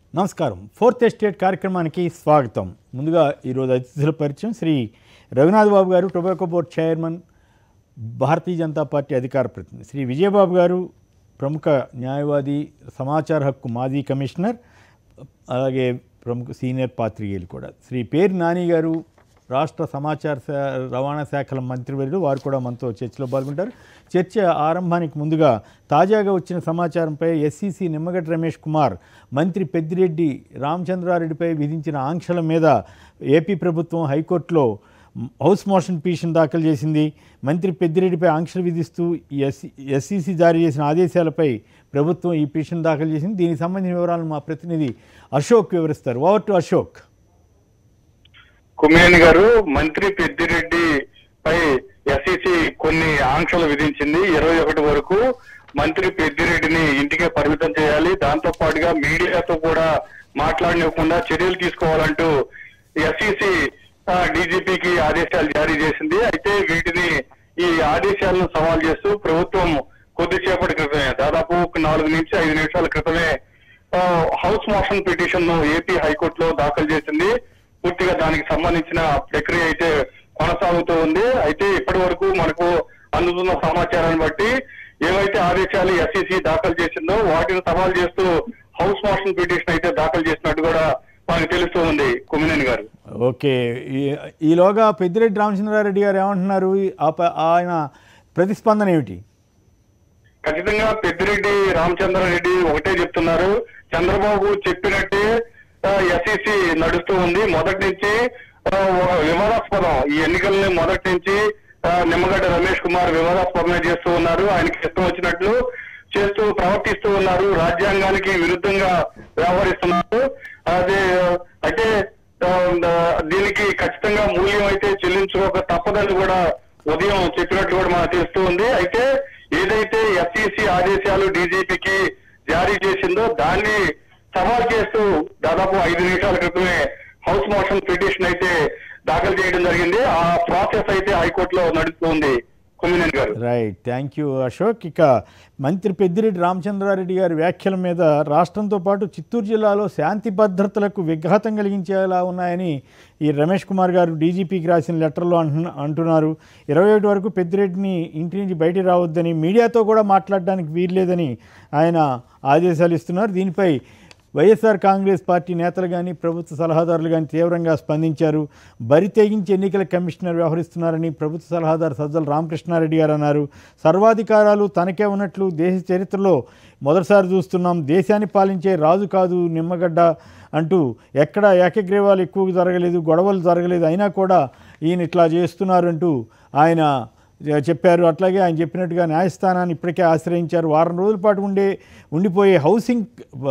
నమస్కారం fourth estate కార్యక్రమానికి స్వాగతం ముందుగా ఈరోజు అతిథుల పరిచయం శ్రీ రఘునాథ్ బాబు గారు tobacco board chairman Bharatiya Janata party అధికార ప్రతినిధి శ్రీ విజయబాబు గారు ప్రముఖ న్యాయవాది సమాచార హక్కు మాజీ కమిషనర్ అలాగే ప్రముఖ సీనియర్ పాత్రికేయులు కూడా శ్రీ పేరు నాని గారు రాష్ట్ర సమాచార శా- రవాణా శాఖల మంత్రివర్యులు వారు కూడా మనతో చర్చలో పాల్గొంటారు చర్చ ఆరంభానికి ముందుగా తాజాగా వచ్చిన సమాచారంపై ఎస్సీసీ నిమ్మగడ్డ రమేష్ కుమార్ మంత్రి పెద్దిరెడ్డి రామచంద్రారెడ్డిపై విధించిన ఆంక్షల మీద ఏపీ ప్రభుత్వం హైకోర్టులో హౌస్ మోషన్ పిటిషన్ దాఖలు చేసింది మంత్రి పెద్దిరెడ్డిపై ఆంక్షలు విధిస్తూ ఎస్సీ ఎస్సీసీ జారీ చేసిన ఆదేశాలపై ప్రభుత్వం ఈ పిటిషన్ దాఖలు చేసింది దీనికి సంబంధించిన వివరాలను మా ప్రతినిధి అశోక్ వివరిస్తారు ఓవర్ టు అశోక్ కుమ్మేని గారు మంత్రి పెద్దిరెడ్డి పై ఎస్ఈసి కొన్ని ఆంక్షలు విధించింది ఇరవై ఒకటి వరకు మంత్రి పెద్దిరెడ్డిని ఇంటికే పరిమితం చేయాలి దాంతో పాటుగా మీడియాతో కూడా మాట్లాడనివ్వకుండా చర్యలు తీసుకోవాలంటూ ఎస్ఈసి డీజీపీకి ఆదేశాలు జారీ చేసింది అయితే వీటిని ఈ ఆదేశాలను సవాల్ చేస్తూ ప్రభుత్వం కొద్దిసేపటి క్రితమే దాదాపు ఒక నాలుగు నుంచి ఐదు నిమిషాల క్రితమే ఆ, హౌస్ మోషన్ పిటిషన్ ను ఏపీ హైకోర్టులో దాఖలు చేసింది పూర్తిగా దానికి సంబంధించిన ప్రక్రియ అయితే కొనసాగుతూ ఉంది అయితే ఇప్పటి వరకు మనకు అందుతున్న సమాచారాన్ని బట్టి ఏవైతే ఆదేశాలు ఎస్ఈసి దాఖలు చేసిందో వాటిని సవాల్ చేస్తూ హౌస్ మోషన్ పిటిషన్ అయితే దాఖలు చేసినట్టు కూడా మనకు తెలుస్తూ ఉంది కుమినేని గారు ఓకే ఈ- ఈలోగా పెద్దిరెడ్డి రామచంద్రారెడ్డి గారు ఏమంటున్నారు ఈ- ఆ ప- ఆయన ప్రతిస్పందన ఏమిటి ఖచ్చితంగా పెద్దిరెడ్డి రామచంద్రారెడ్డి ఒకటే చెప్తున్నారు చంద్రబాబు చెప్పినట్టే ఎస్ఈసి నడుస్తూ ఉంది మొదటి నుంచి ఆ, ఒక వివాదాస్పదం ఈ ఎన్నికల్ని మొదటి నుంచి ఆ, నిమ్మగడ్డ రమేష్ కుమార్ వివాదాస్పదమే చేస్తూ ఉన్నారు ఆయనకి ఇష్టం వచ్చినట్లు చేస్తూ ప్రవర్తిస్తూ ఉన్నారు రాజ్యాంగానికి విరుద్ధంగా వ్యవహరిస్తున్నారు అదే అయితే ఆ, దీనికి ఖచ్చితంగా మూల్యం అయితే చెల్లించుకోక తప్పదని కూడా ఉదయం చెప్పినట్లు కూడా మనకు తెలుస్తూ ఉంది అయితే ఏదైతే ఎస్ఈసి ఆదేశాలు డీజీపీకి జారీ చేసిందో దాన్ని సవాల్ చేస్తూ దాదాపు ఐదు నిమిషాల క్రితమే హౌస్ మోషన్ పిటిషన్ అయితే దాఖలు చేయడం జరిగింది ఆ ప్రాసెస్ అయితే హైకోర్టులో నడుస్తుంది కుమ్మినేని గారు రైట్ థ్యాంక్ యూ అశోక్ ఇక మంత్రి పెద్దిరెడ్డి రామచంద్రారెడ్డి గారి వ్యాఖ్యల మీద రాష్ట్రంతో పాటు చిత్తూరు జిల్లాలో శాంతి భద్రతలకు విఘాతం కలిగించేలా ఉన్నాయని ఈ రమేష్ కుమార్ గారు డీజీపీకి రాసిన లెటర్లో అంటున్న అంటున్నారు ఇరవై ఒకటి వరకు పెద్దిరెడ్డిని ఇంటి నుంచి బయటికి రావద్దని మీడియాతో కూడా మాట్లాడడానికి వీల్లేదని ఆయన ఆదేశాలు ఇస్తున్నారు దీనిపై వైఎస్ఆర్ కాంగ్రెస్ పార్టీ నేతలు కానీ ప్రభుత్వ సలహాదారులు కానీ తీవ్రంగా స్పందించారు బరి తెగించి ఎన్నికల కమిషనర్ వ్యవహరిస్తున్నారని ప్రభుత్వ సలహాదారు సజ్జల రామకృష్ణారెడ్డి గారు అన్నారు సర్వాధికారాలు తనకే ఉన్నట్లు దేశ చరిత్రలో మొదటిసారి చూస్తున్నాం దేశాన్ని పాలించే రాజు కాదు నిమ్మగడ్డ అంటూ ఎక్కడ ఏకగ్రీవాలు ఎక్కువ జరగలేదు గొడవలు జరగలేదు అయినా కూడా ఈయన ఇట్లా చేస్తున్నారు అంటూ ఆయన చెప్పారు అట్లాగే ఆయన చెప్పినట్టుగా న్యాయస్థానాన్ని ఇప్పటికే ఆశ్రయించారు వారం రోజుల పాటు ఉండే ఉండిపోయే హౌసింగ్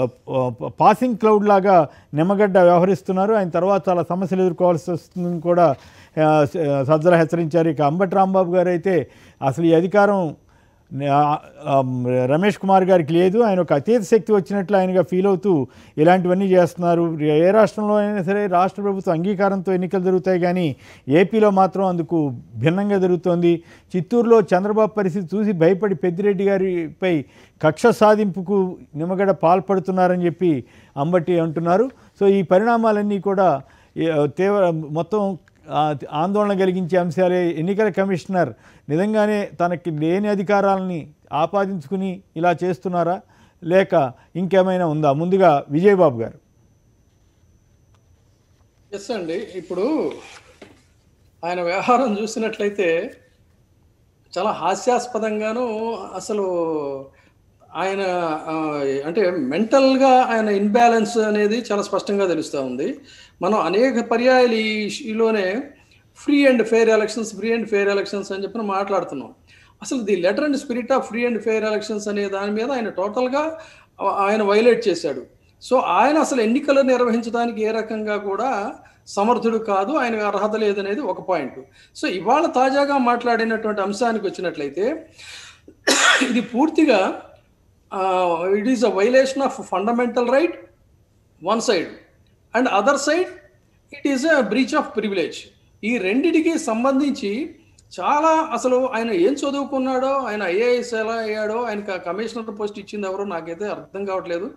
పాసింగ్ క్లౌడ్ లాగా నిమ్మగడ్డ వ్యవహరిస్తున్నారు ఆయన తర్వాత చాలా సమస్యలు ఎదుర్కోవాల్సి వస్తుందని కూడా ఆ, సజ్జల హెచ్చరించారు ఇక అంబటి రాంబాబు గారు అయితే అసలు ఈ అధికారం ఆ, ఆ, రమేష్ కుమార్ గారికి లేదు ఆయన ఒక అతీత శక్తి వచ్చినట్లు ఆయనగా ఫీల్ అవుతూ ఇలాంటివన్నీ చేస్తున్నారు ఏ రాష్ట్రంలో అయినా సరే రాష్ట్ర ప్రభుత్వ అంగీకారంతో ఎన్నికలు జరుగుతాయి కానీ ఏపీలో మాత్రం అందుకు భిన్నంగా జరుగుతోంది చిత్తూరులో చంద్రబాబు పరిస్థితి చూసి భయపడి పెద్దిరెడ్డి గారిపై కక్ష సాధింపుకు నిమ్మగడ పాల్పడుతున్నారని చెప్పి అంబటి అంటున్నారు సో ఈ పరిణామాలన్నీ కూడా ఏ, తీవ్ర మొత్తం ఆ, ఆందోళన కలిగించే అంశాలే ఎన్నికల కమిషనర్ నిజంగానే తనకి లేని అధికారాలని ఆపాదించుకుని ఇలా చేస్తున్నారా లేక ఇంకేమైనా ఉందా ముందుగా విజయబాబు గారు ఎస్ అండి ఇప్పుడు ఆయన వ్యవహారం చూసినట్లయితే చాలా హాస్యాస్పదంగాను అసలు ఆయన ఆ, అంటే మెంటల్గా ఆయన ఇన్బ్యాలెన్స్ అనేది చాలా స్పష్టంగా తెలుస్తూ ఉంది మనం అనేక పర్యాయాలు ఈ ఈలోనే free and fair elections free and fair elections అని చెప్పి మాట్లాడుతున్నాం అసలు the letter and spirit of free and fair elections అనే దాని మీద ఆయన టోటల్గా ఆయన వైలేట్ చేశాడు సో ఆయన అసలు ఎన్నికలు నిర్వహించడానికి ఏ రకంగా కూడా సమర్థుడు కాదు ఆయన అర్హత లేదనేది ఒక పాయింట్ సో ఇవాళ తాజాగా మాట్లాడినటువంటి అంశానికి వచ్చినట్లయితే ఇది పూర్తిగా it is a violation of fundamental right one side and other side it is a breach of privilege ఈ రెండిటికి సంబంధించి చాలా అసలు ఆయన ఏం చదువుకున్నాడో ఆయన ఐఏఎస్ ఎలా అయ్యాడో ఆయన కమిషనర్ పోస్ట్ ఇచ్చింది ఎవరో నాకైతే అర్థం కావట్లేదు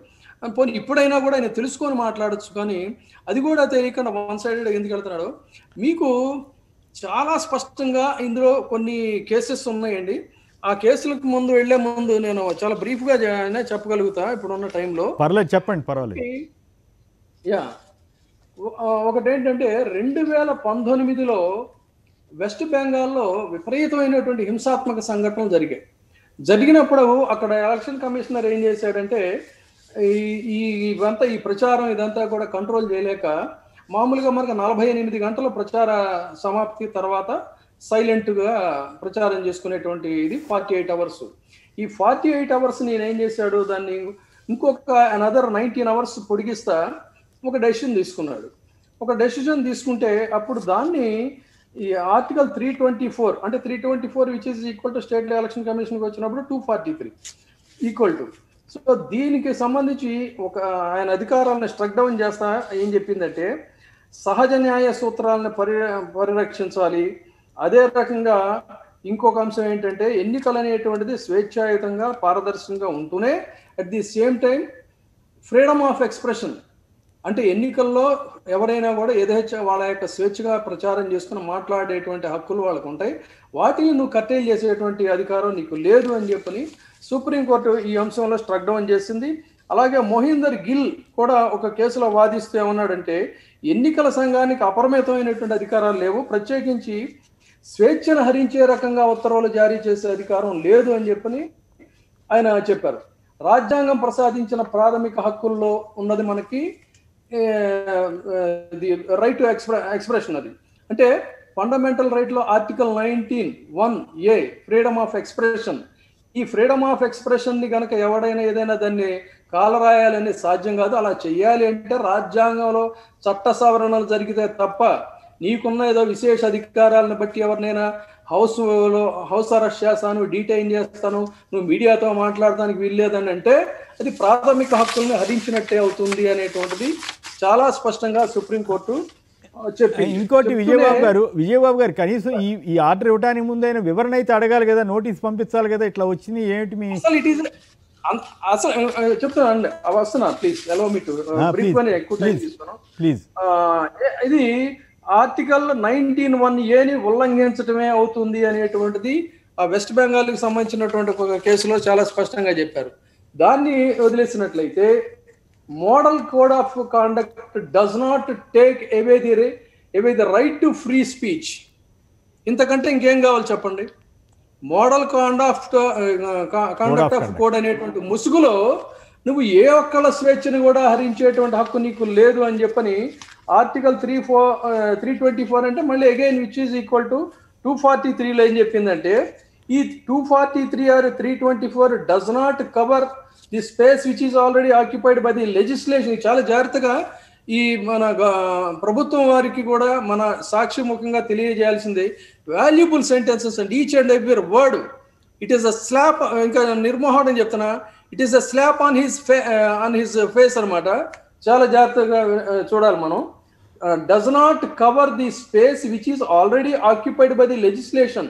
పోనీ ఇప్పుడైనా కూడా ఆయన తెలుసుకొని మాట్లాడొచ్చు కానీ అది కూడా తెలియకుండా వన్ సైడెడ్ ఎందుకు వెళ్తున్నాడు మీకు చాలా స్పష్టంగా ఇందులో కొన్ని కేసెస్ ఉన్నాయండి ఆ కేసులకు ముందు వెళ్లే ముందు నేను చాలా బ్రీఫ్గా చెప్పగలుగుతా ఇప్పుడున్న టైంలో పర్లేదు చెప్పండి పర్వాలేదు యా ఒకటి ఏంటంటే రెండు వేల పంతొమ్మిదిలో వెస్ట్ బెంగాల్లో విపరీతమైనటువంటి హింసాత్మక సంఘటనలు జరిగాయి జరిగినప్పుడు అక్కడ ఎలక్షన్ కమిషనర్ ఏం చేశాడంటే ఈ ఈ ఇవంతా ఈ ప్రచారం ఇదంతా కూడా కంట్రోల్ చేయలేక మామూలుగా మనకు నలభై ఎనిమిది గంటల ప్రచార సమాప్తి తర్వాత సైలెంట్గా ప్రచారం చేసుకునేటువంటి ఇది ఫార్టీ ఎయిట్ అవర్స్ ఈ ఫార్టీ ఎయిట్ అవర్స్ నేను ఏం చేశాడు దాన్ని ఇంకొక అనదర్ నైన్టీన్ అవర్స్ పొడిగిస్తా ఒక డెసిషన్ తీసుకున్నాడు ఒక డెసిషన్ తీసుకుంటే అప్పుడు దాన్ని ఈ ఆర్టికల్ త్రీ ట్వంటీ ఫోర్ అంటే three twenty four which is equal to state election కమిషన్కి వచ్చినప్పుడు two forty three equal to so దీనికి సంబంధించి ఒక ఆయన అధికారాలను స్ట్రక్ డౌన్ చేస్తా ఏం చెప్పిందంటే సహజ న్యాయ సూత్రాలను పరి పరిరక్షించాలి అదే రకంగా ఇంకొక అంశం ఏంటంటే ఎన్నికలు అనేటువంటిది స్వేచ్ఛాయుతంగా పారదర్శకంగా ఉంటూనే at the same time freedom of expression అంటే ఎన్నికల్లో ఎవరైనా కూడా యథేచ్ఛ వాళ్ళ యొక్క స్వేచ్ఛగా ప్రచారం చేసుకుని మాట్లాడేటువంటి హక్కులు వాళ్ళకు ఉంటాయి వాటిని నువ్వు కట్టేలు చేసేటువంటి అధికారం నీకు లేదు అని చెప్పని సుప్రీంకోర్టు ఈ అంశంలో స్ట్రక్ డౌన్ చేసింది అలాగే మొహీందర్ గిల్ కూడా ఒక కేసులో వాదిస్తూ ఏమన్నాడంటే ఎన్నికల సంఘానికి అపరిమితమైనటువంటి అధికారాలు లేవు ప్రత్యేకించి స్వేచ్ఛను హరించే రకంగా ఉత్తర్వులు జారీ చేసే అధికారం లేదు అని చెప్పని ఆయన చెప్పారు రాజ్యాంగం ప్రసాదించిన ప్రాథమిక హక్కుల్లో ఉన్నది మనకి రైట్ టు ఎక్స్ప్రె ఎక్స్ప్రెషన్ అది అంటే ఫండమెంటల్ రైట్లో article nineteen one A freedom of expression ఈ ఫ్రీడమ్ ఆఫ్ ఎక్స్ప్రెషన్ని కనుక ఎవడైనా ఏదైనా దాన్ని కాలరాయాలని సాధ్యం కాదు అలా చెయ్యాలి అంటే రాజ్యాంగంలో చట్ట సవరణలు జరిగితే తప్ప నీకున్న ఏదో విశేష అధికారాలను బట్టి ఎవరినైనా హౌస్ లో హౌస్ అరెస్ట్ చేస్తాను డీటైన్ చేస్తాను నువ్వు మీడియాతో మాట్లాడటానికి వీల్లేదని అంటే అది ప్రాథమిక హక్కుల్ని హరించినట్టే అవుతుంది అనేటువంటిది చాలా స్పష్టంగా సుప్రీంకోర్టు చెప్పి ఇంకోటి విజయబాబు గారు విజయబాబు గారు కనీసం ఈ ఈ ఆర్డర్ ఇవ్వడానికి ముందైన వివరణ అయితే అడగాలి కదా నోటీస్ పంపించాలి కదా ఇట్లా వచ్చింది ఏమిటి మీ అసలు ఇట్ ఈస్ అసలు చెప్తున్నా అండి వస్తున్నా please allow me to brief అని ఎక్కువ టైం తీసుకున్నాం ప్లీజ్ ఇది ఆర్టికల్ నైన్టీన్ వన్ ఏని ఉల్లంఘించడమే అవుతుంది అనేటువంటిది ఆ వెస్ట్ బెంగాల్కి సంబంధించినటువంటి ఒక కేసులో చాలా స్పష్టంగా చెప్పారు దాన్ని వదిలేసినట్లయితే model code of conduct does not take away the away the right to free speech ఇంతకంటే ఇంకేం కావాలి చెప్పండి model conduct conduct of code అనేటువంటి ముసుగులో నువ్వు ఏ ఒక్కళ్ళ స్వేచ్ఛను కూడా హరించేటువంటి హక్కు నీకు లేదు అని చెప్పని article three four three twenty four అంటే మళ్ళీ again which is equal to two forty త్రీలో ఏం చెప్పిందంటే ఈ two forty three or three twenty four does not cover the space which is already occupied by the legislation చాలా జాగ్రత్తగా ఈ మన ప్రభుత్వం వారికి కూడా మన సాక్షి ముఖంగా తెలియజేయాల్సింది valuable sentences and each and every word it is a slap ఇంకా నిర్మోహం చెప్తున్నా it is a slap on his ఫే ఆన్ హిస్ ఫేస్ అనమాట చాలా జాగ్రత్తగా చూడాలి మనం does not cover the space which is already occupied by the legislation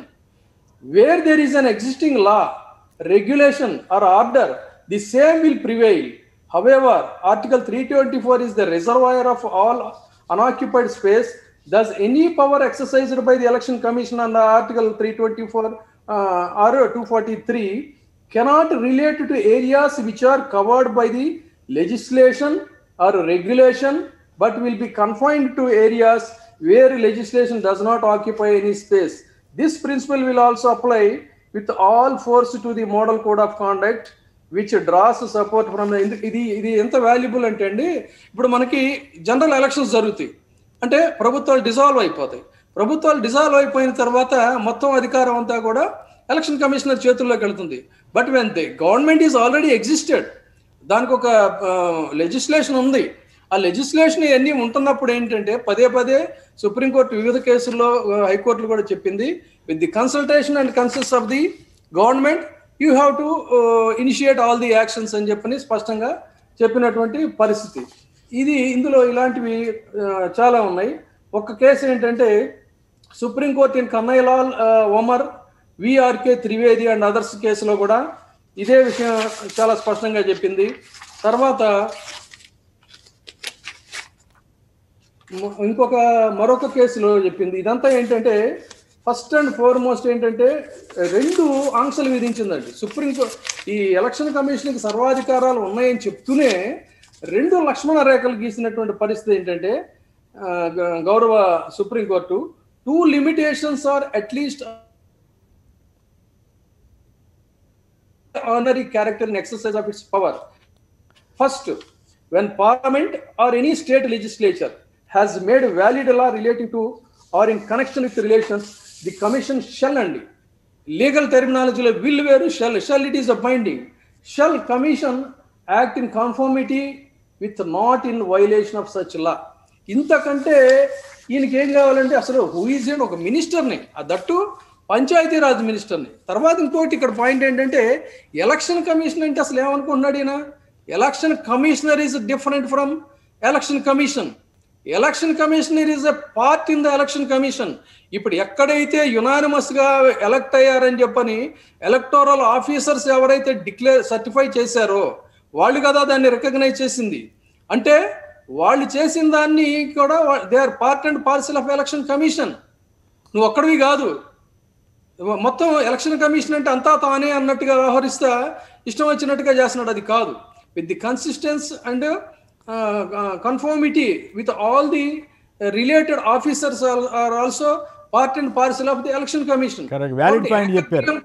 where there is an existing law regulation or order the same will prevail However, Article 324 is the reservoir of all unoccupied space. Thus, any power exercised by the Election Commission under Article 324 uh, or 243 cannot relate to areas which are covered by the legislation or regulation, but will be confined to areas where legislation does not occupy any space. This principle will also apply with all force to the Model Code of Conduct. Which draws support from ఇది ఇది ఎంత valuable అంటే అండి ఇప్పుడు మనకి general elections జరుగుతాయి అంటే ప్రభుత్వాలు డిజాల్వ్ అయిపోతాయి ప్రభుత్వాలు డిజాల్వ్ అయిపోయిన తర్వాత మొత్తం అధికారం అంతా కూడా ఎలక్షన్ కమిషనర్ చేతుల్లోకి వెళ్తుంది but when the government is already existed దానికి ఒక లెజిస్లేషన్ ఉంది ఆ లెజిస్లేషన్ ఇవన్నీ ఉంటున్నప్పుడు ఏంటంటే పదే పదే సుప్రీంకోర్టు వివిధ కేసుల్లో హైకోర్టులు కూడా చెప్పింది with the consultation and consist of the government you have to initiate all the actions అని చెప్పని స్పష్టంగా చెప్పినటువంటి పరిస్థితి ఇది ఇందులో ఇలాంటివి చాలా ఉన్నాయి ఒక కేసు ఏంటంటే supreme court in Kanhaiyalal Omar VRK Trivedi and others కేసులో కూడా ఇదే విషయం చాలా స్పష్టంగా చెప్పింది తర్వాత మ- ఇంకొక మరొక కేసులో చెప్పింది ఇదంతా ఏంటంటే ఫస్ట్ అండ్ ఫార్మోస్ట్ ఏంటంటే రెండు ఆంక్షలు విధించిందండి సుప్రీం కో- ఈ ఎలక్షన్ కమిషన్కి సర్వాధికారాలు ఉన్నాయని చెప్తూనే రెండు లక్ష్మణ రేఖలు గీసినటువంటి పరిస్థితి ఏంటంటే ఆ, గ- గౌరవ supreme court two limitations are at least honorary character in exercise of its power. First, when Parliament or any state legislature has made valid law relating to or in connection with relations, the Commission shall and legal terminology will వేరు shall shall it is a binding shall commission act in conformity with not in violation of such law ఇంతకంటే ఈయనకి ఏం కావాలంటే అసలు who is and ఒక మినిస్టర్ని ఆ that Panchayati Raj మినిస్టర్ని తర్వాత ఇంకోటి ఇక్కడ పాయింట్ ఏంటంటే ఎలక్షన్ కమిషన్ అంటే అసలు ఏమనుకుంటున్నాడు ఈయన election commissioner is different from election commission election commissioner is a part in the election commission ఇప్పుడు ఎక్కడైతే యునానిమస్ గా ఎలక్ట్ అయ్యారని చెప్పని ఎలక్టోరల్ ఆఫీసర్స్ ఎవరైతే డిక్లేర్ సర్టిఫై చేశారో వాళ్ళు కదా దాన్ని రికగ్నైజ్ చేసింది అంటే వాళ్ళు చేసిన దాన్ని కూడా they are part and parcel of election commission నువ్వు ఒక్కడివి కాదు మొత్తం ఎలక్షన్ కమిషన్ అంటే అంతా తానే అన్నట్టుగా వ్యవహరిస్తా ఇష్టం వచ్చినట్టుగా చేస్తున్నాడు అది కాదు with the consistence and conformity with all the related officers are also part and parcel of the election commission Correct. Valid point చెప్పారు.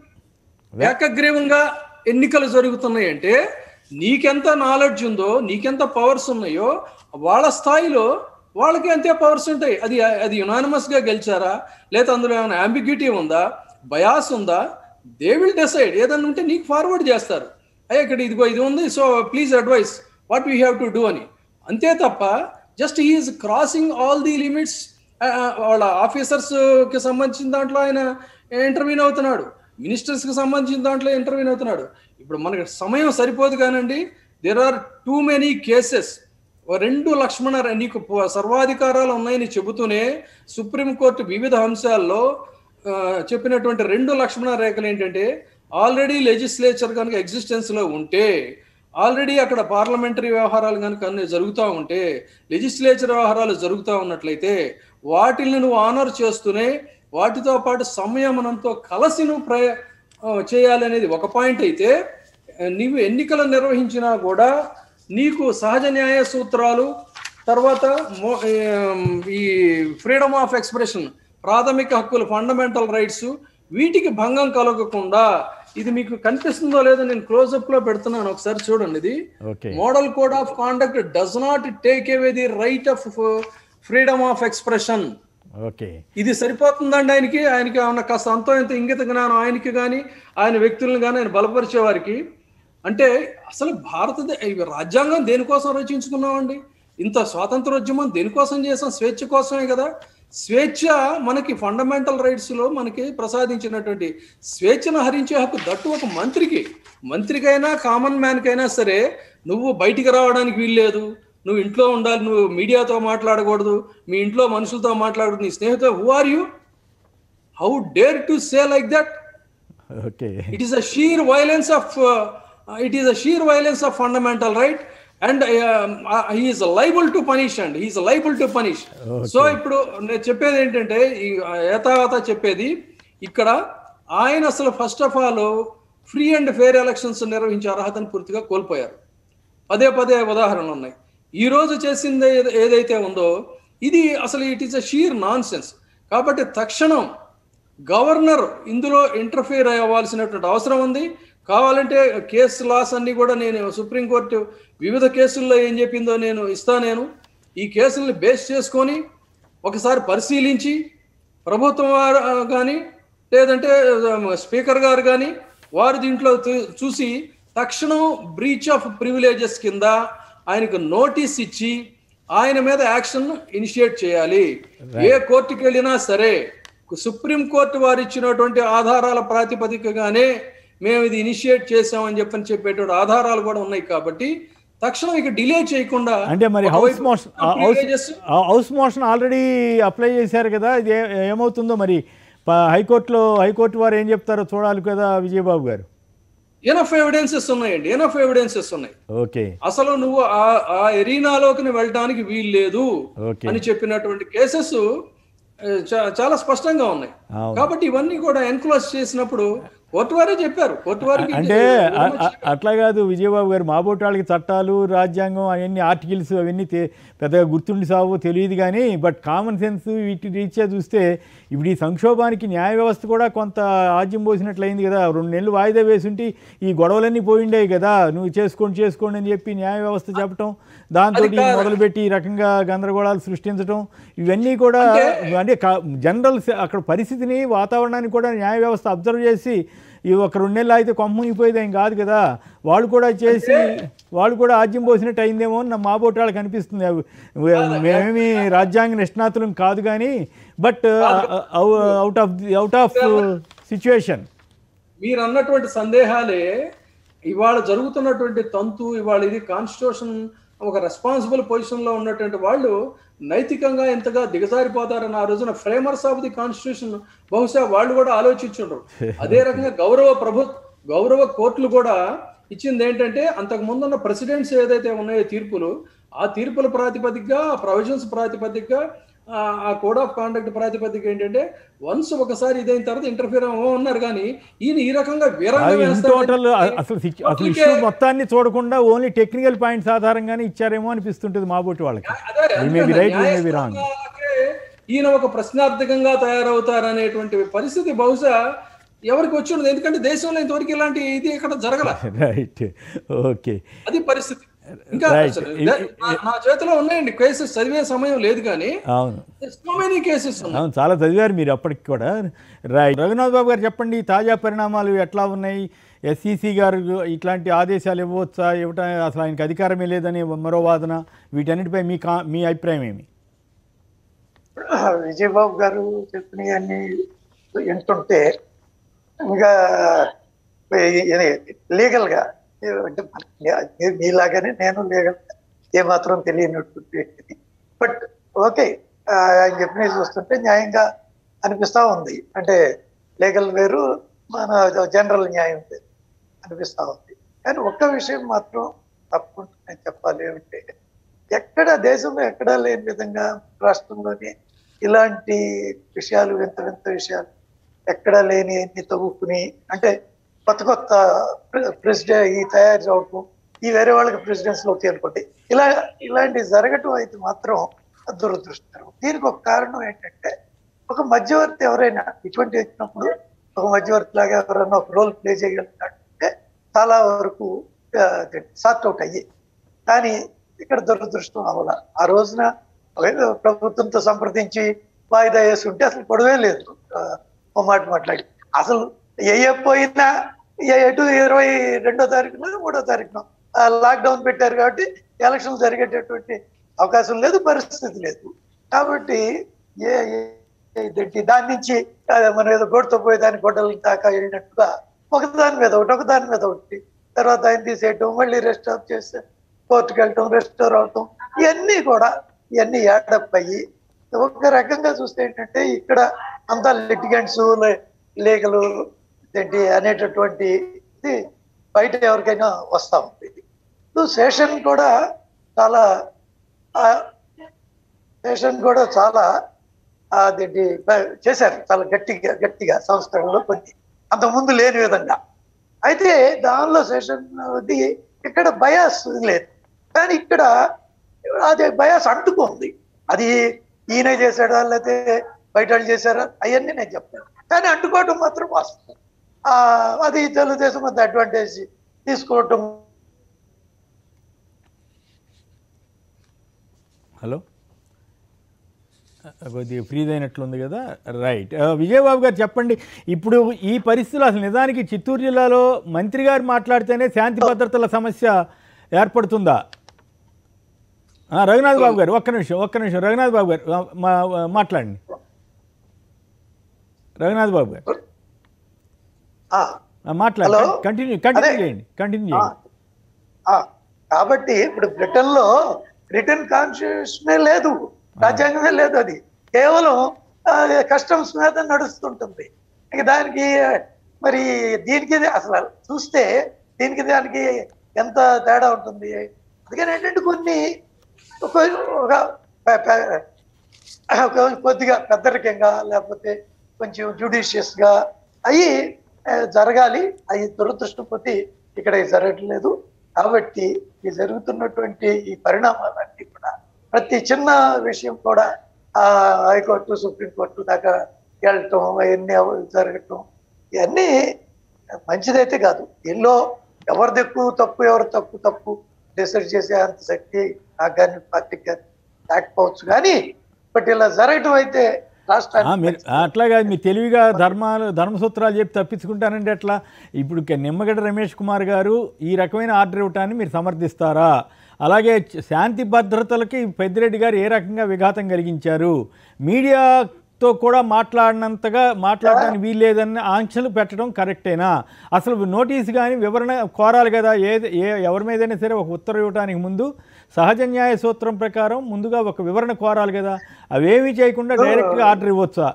ఏకగ్రీవంగా ఎన్నికలు జరుగుతున్నాయి అంటే నీకెంత నాలెడ్జ్ ఉందో నీకెంత పవర్స్ ఉన్నాయో వాళ్ళ స్థాయిలో వాళ్ళకి అంతే పవర్స్ ఉంటాయి అది అది యునానిమస్ గా గెలిచారా లేదా అందులో ఏమైనా అంబిగ్యూటీ ఉందా బయాస్ ఉందా దే విల్ డిసైడ్ ఏదన్నా ఉంటే నీకు ఫార్వర్డ్ చేస్తారు అయ్యా ఇక్కడ ఇదిగో ఇది ఉంది so please advise what we have to do అని అంతే తప్ప just is crossing all the limits వాళ్ళ ఆఫీసర్స్ కి సంబంధించిన దాంట్లో ఆయన ఇంటర్వ్యూన్ అవుతున్నాడు మినిస్టర్స్ కి సంబంధించిన దాంట్లో ఇంటర్వ్యూన్ అవుతున్నాడు ఇప్పుడు మనకి సమయం సరిపోదు కానండి there are too many cases రెండు లక్ష్మణ నీకు ప- సర్వాధికారాలు ఉన్నాయని చెబుతూనే సుప్రీంకోర్టు వివిధ అంశాల్లో ఆ, చెప్పినటువంటి రెండు లక్ష్మణ రేఖలు ఏంటంటే ఆల్రెడీ లెజిస్లేచర్ కనుక ఎగ్జిస్టెన్స్ లో ఉంటే ఆల్రెడీ అక్కడ పార్లమెంటరీ వ్యవహారాలు కనుక అన్ని జరుగుతూ ఉంటే లెజిస్లేచర్ వ్యవహారాలు జరుగుతూ ఉన్నట్లయితే వాటిని నువ్వు ఆనర్ చేస్తూనే వాటితో పాటు సంయమనంతో కలిసి నువ్వు ప్ర ఆ, చేయాలనేది ఒక పాయింట్ అయితే ఆ, నీవు ఎన్నికలు నిర్వహించినా కూడా నీకు సహజ న్యాయ సూత్రాలు తర్వాత మో- ఏం, ఈ ఫ్రీడమ్ ఆఫ్ ఎక్స్ప్రెషన్ ప్రాథమిక హక్కులు ఫండమెంటల్ రైట్స్ వీటికి భంగం కలగకుండా ఇది మీకు కనిపిస్తుందో లేదో నేను క్లోజప్ లో పెడుతున్నాను ఒకసారి చూడండి ఇది okay model code of conduct does not take away the right of freedom of expression okay ఇది సరిపోతుందండి ఆయనకి ఆయనకి ఏమన్నా కాస్త అంతో ఇంత ఇంగిత జ్ఞానం ఆయనకి కానీ ఆయన వ్యక్తులను కానీ ఆయన బలపరిచే వారికి అంటే అసలు భారతదేశ ఈ రాజ్యాంగం దేనికోసం రచించుకున్నామండి ఇంత స్వాతంత్రోద్యమం దేనికోసం చేసాం స్వేచ్ఛ కోసమే కదా స్వేచ్ఛ మనకి ఫండమెంటల్ రైట్స్ లో మనకి ప్రసాదించినటువంటి స్వేచ్ఛను హరించే హక్కు దట్టు ఒక మంత్రికి మంత్రికైనా కామన్ మ్యాన్ కైనా సరే నువ్వు బయటికి రావడానికి వీల్లేదు నువ్వు ఇంట్లో ఉండాలి నువ్వు మీడియాతో మాట్లాడకూడదు మీ ఇంట్లో మనుషులతో మాట్లాడకూడదు నీ స్నేహితులు who are you how dare to say like that okay it is a sheer violence of uh, it is a sheer violence of fundamental right and um, uh, he is liable to punish and he is liable to punish so ఇప్పుడు నేను చెప్పేది ఏంటంటే ఈ ఏతావత చెప్పేది ఇక్కడ ఆయన అసలు first of all free and fair elections నిర్వహించే అర్హతను పూర్తిగా కోల్పోయారు పదే పదే ఉదాహరణలు ఉన్నాయి ఈ రోజు చేసింది ఏద- ఏదైతే ఉందో ఇది అసలు it is a sheer nonsense కాబట్టి తక్షణం గవర్నర్ ఇందులో ఇంటర్ఫియర్ అవ్వాల్సినటువంటి అవసరం ఉంది కావాలంటే కేసు లాస్ అన్ని కూడా నేను సుప్రీంకోర్టు వివిధ కేసుల్లో ఏం చెప్పిందో నేను ఇస్తా నేను ఈ కేసుల్ని బేస్ చేసుకొని ఒకసారి పరిశీలించి ప్రభుత్వం వారు కానీ లేదంటే ఆ, స్పీకర్ గారు కానీ వారు దీంట్లో చూ- చూసి తక్షణం బ్రీచ్ ఆఫ్ ప్రివిలేజెస్ కింద ఆయనకు నోటీస్ ఇచ్చి ఆయన మీద యాక్షన్ ఇనిషియేట్ చేయాలి ఏ కోర్టుకి వెళ్ళినా సరే సుప్రీం కోర్టు వారు ఇచ్చినటువంటి ఆధారాల ప్రాతిపదికగానే మేము ఇది ఇనిషియేట్ చేసామని చెప్పని చెప్పేటువంటి ఆధారాలు కూడా ఉన్నాయి కాబట్టి తక్షణం ఇక డిలే చేయకుండా అంటే మరి హౌస్ ఒకవైపు motion house privileges house motion already apply చేశారు కదా ఇది ఏ- ఏమవుతుందో మరి ప- హైకోర్టులో హైకోర్టు వారు ఏం చెప్తారో చూడాలి కదా విజయబాబు గారు ఎనఫ్ ఎవిడెన్సెస్ ఉన్నాయండి ఎనఫ్ ఎవిడెన్సెస్ ఉన్నాయి ఓకే అసలు నువ్వు ఆ ఆ ఎరీనాలోకి వెళ్ళడానికి వీలు లేదు ఓకే అని చెప్పినటువంటి కేసెస్ చాలా స్పష్టంగా ఉన్నాయి అవును. కాబట్టి ఇవన్నీ కూడా ఎన్క్లోజ్ చేసినప్పుడు కోర్టు వారే చెప్పారు కోర్టు వారికి అంటే అ- అ- అట్లా కాదు విజయబాబు గారు మాబోటి వాళ్ళకి చట్టాలు రాజ్యాంగం అవన్నీ ఆర్టికల్స్ అవన్నీ తె- పెద్దగా గుర్తుండి సావు తెలియదు కానీ బట్ కామన్ సెన్స్ వీటి రీత్యా చూస్తే ఇప్పుడు ఈ సంక్షోభానికి న్యాయ వ్యవస్థ కూడా కొంత ఆజ్యం పోసినట్లయింది కదా రెండు నెలలు వాయిదా వేసుంటే ఈ గొడవలన్నీ పోయిండేవి కదా నువ్వు చేసుకోండి చేసుకోండి అని చెప్పి న్యాయ వ్యవస్థ చెప్పటం దాంతో అది కాదు. మొదలుపెట్టి ఈ రకంగా గందరగోళాలు సృష్టించడం ఇవన్నీ కూడా అంటే జనరల్ అక్కడ పరిస్థితిని వాతావరణాన్ని కూడా న్యాయ వ్యవస్థ అబ్జర్వ్ చేసి ఈ ఒక రెండు నెలలు అయితే కొమ్మ మునిగిపోయేది ఏం కాదు కదా వాళ్ళు కూడా చేసి వాళ్ళు కూడా ఆజ్యం పోసినట్టు అయిందేమో అని నా మాబోటి వాళ్ళకి అనిపిస్తుంది అవి- మేమేమి రాజ్యాంగ నిష్ణాతులం కాదు కానీ but out of out of situation మీరు అన్నటువంటి సందేహాలే ఇవాళ జరుగుతున్నటువంటి తంతు ఇవాళ ఇది కాన్స్టిట్యూషన్ ఒక రెస్పాన్సిబుల్ పొజిషన్ లో ఉన్నటువంటి వాళ్ళు నైతికంగా ఎంతగా దిగజారిపోతారని ఆ రోజున ఫ్రేమర్స్ ఆఫ్ ది కాన్స్టిట్యూషన్ బహుశా వాళ్ళు కూడా ఆలోచించుండ్రు అదే రకంగా గౌరవ ప్రభు గౌరవ కోర్టులు కూడా ఇచ్చింది ఏంటంటే అంతకు ముందున్న ప్రెసిడెంట్స్ ఏదైతే ఉన్నాయో తీర్పులు ఆ తీర్పుల ప్రాతిపదికగా ప్రొవిజన్స్ ప్రాతిపదికగా ఆ ఆ కోడ్ ఆఫ్ కాండక్ట్ ప్రాతిపదిక ఏంటంటే వన్స్ ఒకసారి ఇదైన తర్వాత ఇంటర్ఫియర్ అన్నారు కానీ ఈయన ఈ రకంగా వీరంగా ఇన్ వేస్తాడని టోటల్ అసలు సిచ్- అసలు కోర్టులకే- ఇష్యూ మొత్తాన్ని చూడకుండా ఓన్లీ టెక్నికల్ పాయింట్స్ ఆధారంగానే ఇచ్చారేమో అనిపిస్తుంటుంది మాబోటి వాళ్ళకి అదే We may be right, we may be wrong. న్యాయస్థానాలకే ఈయన ఒక ప్రశ్నార్థకంగా తయారవుతారనేటువంటి పరిస్థితి బహుశా ఎవరికి వచ్చి ఉండదు ఎందుకంటే దేశంలో ఇంతవరకు ఇలాంటి ఇది ఇక్కడ జరగల రైట్ ఓకే అది పరిస్థితి ఇంకా Right. అసలు నా- నా చేతిలో ఉన్నాయండి కేసెస్ చదివే సమయం లేదు కానీ అవును సో మెనీ కేసెస్ ఉన్నాయి అవును చాలా చదివారు మీరు అప్పటికి కూడా రైట్ రఘునాథ్ బాబు గారు చెప్పండి తాజా పరిణామాలు ఎట్లా ఉన్నాయి ఎస్సీసీ గారు ఇట్లాంటి ఆదేశాలు ఇవ్వవచ్చా ఇవ్వటం అసలు ఆయనకి అధికారమే లేదని మరో వాదన వీటన్నిటిపై మీ కా మీ అభిప్రాయం ఏమి విజయబాబు గారు చెప్పినవన్నీ వింటుంటే ఇంకా లీగల్ గా అంటే మీ- మీలాగానే నేను లీగల్ ఏమాత్రం తెలియనటువంటి వ్యక్తిని బట్ ఓకే ఆయన చెప్పినవి చూస్తుంటే న్యాయంగా అనిపిస్తా ఉంది అంటే లీగల్ వేరు మన జనరల్ న్యాయం వేరు అనిపిస్తా ఉంది కానీ ఒక్క విషయం మాత్రం తప్పకుండా నేను చెప్పాలి అంటే ఎక్కడ దేశంలో ఎక్కడా లేని విధంగా రాష్ట్రంలోని ఇలాంటి విషయాలు వింత వింత విషయాలు ఎక్కడా లేని అన్ని తవ్వుకుని అంటే కొత్త కొత్త ప్రెసిడెంట్ ఈ తయారు అవటం ఈ వేరే వాళ్ళకి ప్రెసిడెంట్స్ లోకి అనుకోండి ఇలా ఇలాంటి జరగటం అయితే మాత్రం దురదృష్టకరం దీనికి ఒక కారణం ఏంటంటే ఒక మధ్యవర్తి ఎవరైనా ఇటువంటి వచ్చినప్పుడు ఒక మధ్యవర్తి లాగా ఎవరైనా ఒక రోల్ ప్లే చేయగలుగుతాడంటే చాలా వరకు సార్ట్ అవుట్ అయ్యి కానీ ఇక్కడ దురదృష్టం అవ్వాల ఆ రోజున ఒకవేళ ప్రభుత్వంతో సంప్రదించి వాయిదా వేసి ఉంటే అసలు గొడవే లేదు ఆ, ఓ మాట మాట్లాడి అసలు ఏ పోయినా ఏ- ఎటు ఇరవై రెండో తారీఖున మూడో తారీఖున లాక్డౌన్ పెట్టారు కాబట్టి ఎలక్షన్ జరిగేటటువంటి అవకాశం లేదు పరిస్థితి లేదు కాబట్టి ఏ ఏ- ఇదేంటి దాని నుంచి ఆ, మనం ఏదో గొడతో పోయి దాని గొడ్డల దాకా వెళ్ళినట్టుగా ఒకదాని మీద ఒకటి ఒకదాని మీద ఒకటి తర్వాత ఆయన తీసేయటం మళ్ళీ రెస్ట్ ఆఫ్ చేస్తే కోర్టుకు వెళ్ళటం రెస్టోర్ అవటం ఇవన్నీ కూడా ఇవన్నీ యాడప్ అయ్యి ఒక రకంగా చూస్తే ఏంటంటే ఇక్కడ అంతా లిటిగెంట్స్ లీగలు ఏంటి అనేటటువంటి ఇది బయట ఎవరికైనా వస్తా ఉంది సో శేషన్ కూడా చాలా ఆ, శేషన్ కూడా చాలా అదేంటి బ- చేశారు చాలా గట్టిగా గట్టిగా సంస్కరణలో కొన్ని అంతకుముందు లేని విధంగా అయితే దానిలో సెషన్ అది ఇక్కడ బయాస్ లేదు కానీ ఇక్కడ అదే బయాస్ అంటుకుంది అది ఈయన చేశాడా లేకపోతే బయట వాళ్ళు చేశారా అవన్నీ నేను చెప్తాను కానీ అంటుకోవటం మాత్రం వాస్తవం ఆ, అది తెలుగుదేశం అంత అడ్వాంటేజ్ తీసుకోవటం హలో కొద్దిగా ఫ్రీజ్ అయినట్లుంది కదా రైట్ ఆ, విజయబాబు గారు చెప్పండి ఇప్పుడు ఈ పరిస్థితులు అసలు నిజానికి చిత్తూరు జిల్లాలో మంత్రి గారు మాట్లాడితేనే శాంతి భద్రతల సమస్య ఏర్పడుతుందా ఆ, రఘునాథ్ బాబు గారు ఒక్క నిమిషం ఒక్క నిమిషం రఘునాథ్ బాబు గారు ఆ, మా ఆ, మాట్లాడండి రఘునాథ్ బాబు గారు ఆ, ఆ, మాట్లాడండి హలో? కంటిన్యూ కంటిన్యూ అదే. చేయండి కంటిన్యూ ఆ, చేయండి ఆ, కాబట్టి ఇప్పుడు బ్రిటన్ లో బ్రిటన్ కాన్స్టిట్యూషనే లేదు రాజ్యాంగమే లేదు అది కేవలం కస్టమ్స్ మీద నడుస్తుంటుంది ఇక దానికి మరి దీనికి ఇది అసలు చూస్తే దీనికి దానికి ఎంత తేడా ఉంటుంది అందుకని ఏంటంటే కొన్ని ఒక ఒక పె- పె- ఒక కొద్దిగా పెద్దరికంగా లేకపోతే కొంచెం judicious గా అవి జరగాలి అవి దురదృష్టం కొద్ది ఇక్కడ ఇది జరగట్లేదు కాబట్టి ఈ జరుగుతున్నటువంటి ఈ పరిణామాలన్నీ కూడా ప్రతి చిన్న విషయం కూడా ఆ హైకోర్టు సుప్రీంకోర్టు దాకా వెళ్ళటం అవన్నీ జరగటం ఇవన్నీ మంచిదైతే కాదు ఎల్లో ఎవరిది ఎక్కువ తప్పు ఎవరు తప్పు తప్పు డిసైడ్ చేసే అంత శక్తి నాకు కానీ పార్టీకి కానీ లేకపోవచ్చు కానీ బట్ ఇలా జరగటం అయితే ఆ, రాష్ట్రానికి మీరు అట్లాగా మీ తెలివిగా ధర్మాలు ధర్మసూత్రాలు చెప్పి తప్పించుకుంటానంటే ఎట్లా ఇప్పుడు ఇక నిమ్మగడ్డ రమేష్ కుమార్ గారు ఈ రకమైన ఆర్డర్ ఇవ్వటాన్ని మీరు సమర్థిస్తారా అలాగే చ- శాంతి భద్రతలకి పెద్దిరెడ్డి గారు ఏ రకంగా విఘాతం కలిగించారు మీడియాతో కూడా మాట్లాడినంతగా మాట్లాడడానికి వీల్లేదన్న ఆంక్షలు పెట్టడం కరెక్టేనా అసలు నోటీస్ కానీ వివరణ కోరాలి కదా ఏ ఏ ఎవరి మీదైనా సరే ఒక ఉత్తరం ఇవ్వడానికి ముందు సహజ న్యాయ సూత్రం ప్రకారం ముందుగా ఒక వివరణ కోరాలి కదా అవేమీ చేయకుండా డైరెక్ట్గా ఆర్డర్ ఇవ్వచ్చా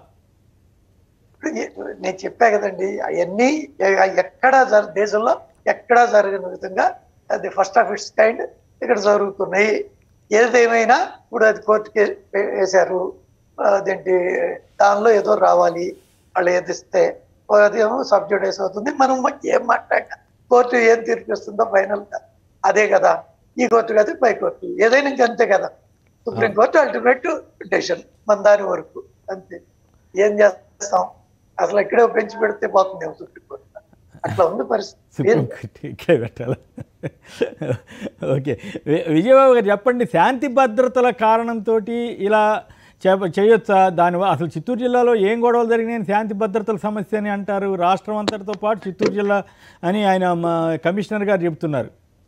నేను చెప్పా కదండి అవన్నీ ఎక్కడ జర దేశంలో ఎక్కడా జరగని విధంగా అది ఫస్ట్ ఆఫ్ ఇట్స్ కైండ్ ఇక్కడ జరుగుతున్నాయి ఏదేమైనా ఇప్పుడు అది కోర్టుకి వేశారు అదేంటి దానిలో ఏదో రావాలి వాళ్ళు ఏదిస్తే అదేమో సబ్జుడైస్ అవుతుంది మనం ఏం మాట్లాడినా కోర్టు ఏం తీర్పిస్తుందో ఫైనల్ గా అదే కదా ఈ కోర్టు కదా పై కోర్టు ఏదైనా ఇంక అంతే కదా సుప్రీం కోర్టు అల్టిమేట్ డెసిషన్ మన దాని వరకు అంతే ఏం చేస్తాం అసలు ఇక్కడే పెంచి పెడితే పోతుంది సుప్రీం కోర్టు అట్లా ఉంది పరిస్థితి సుప్రీం కోర్టు ఇక్కడే పెట్టాలి ఓకే వి- విజయబాబు గారు చెప్పండి శాంతి భద్రతల కారణంతో ఇలా చే- చేయొచ్చా దాని వ- అసలు చిత్తూరు జిల్లాలో ఏం గొడవలు జరిగినాయని శాంతి భద్రతల సమస్య అని అంటారు రాష్ట్రం అంతటితో పాటు చిత్తూరు జిల్లా అని ఆయన మా కమిషనర్ గారు చెప్తున్నారు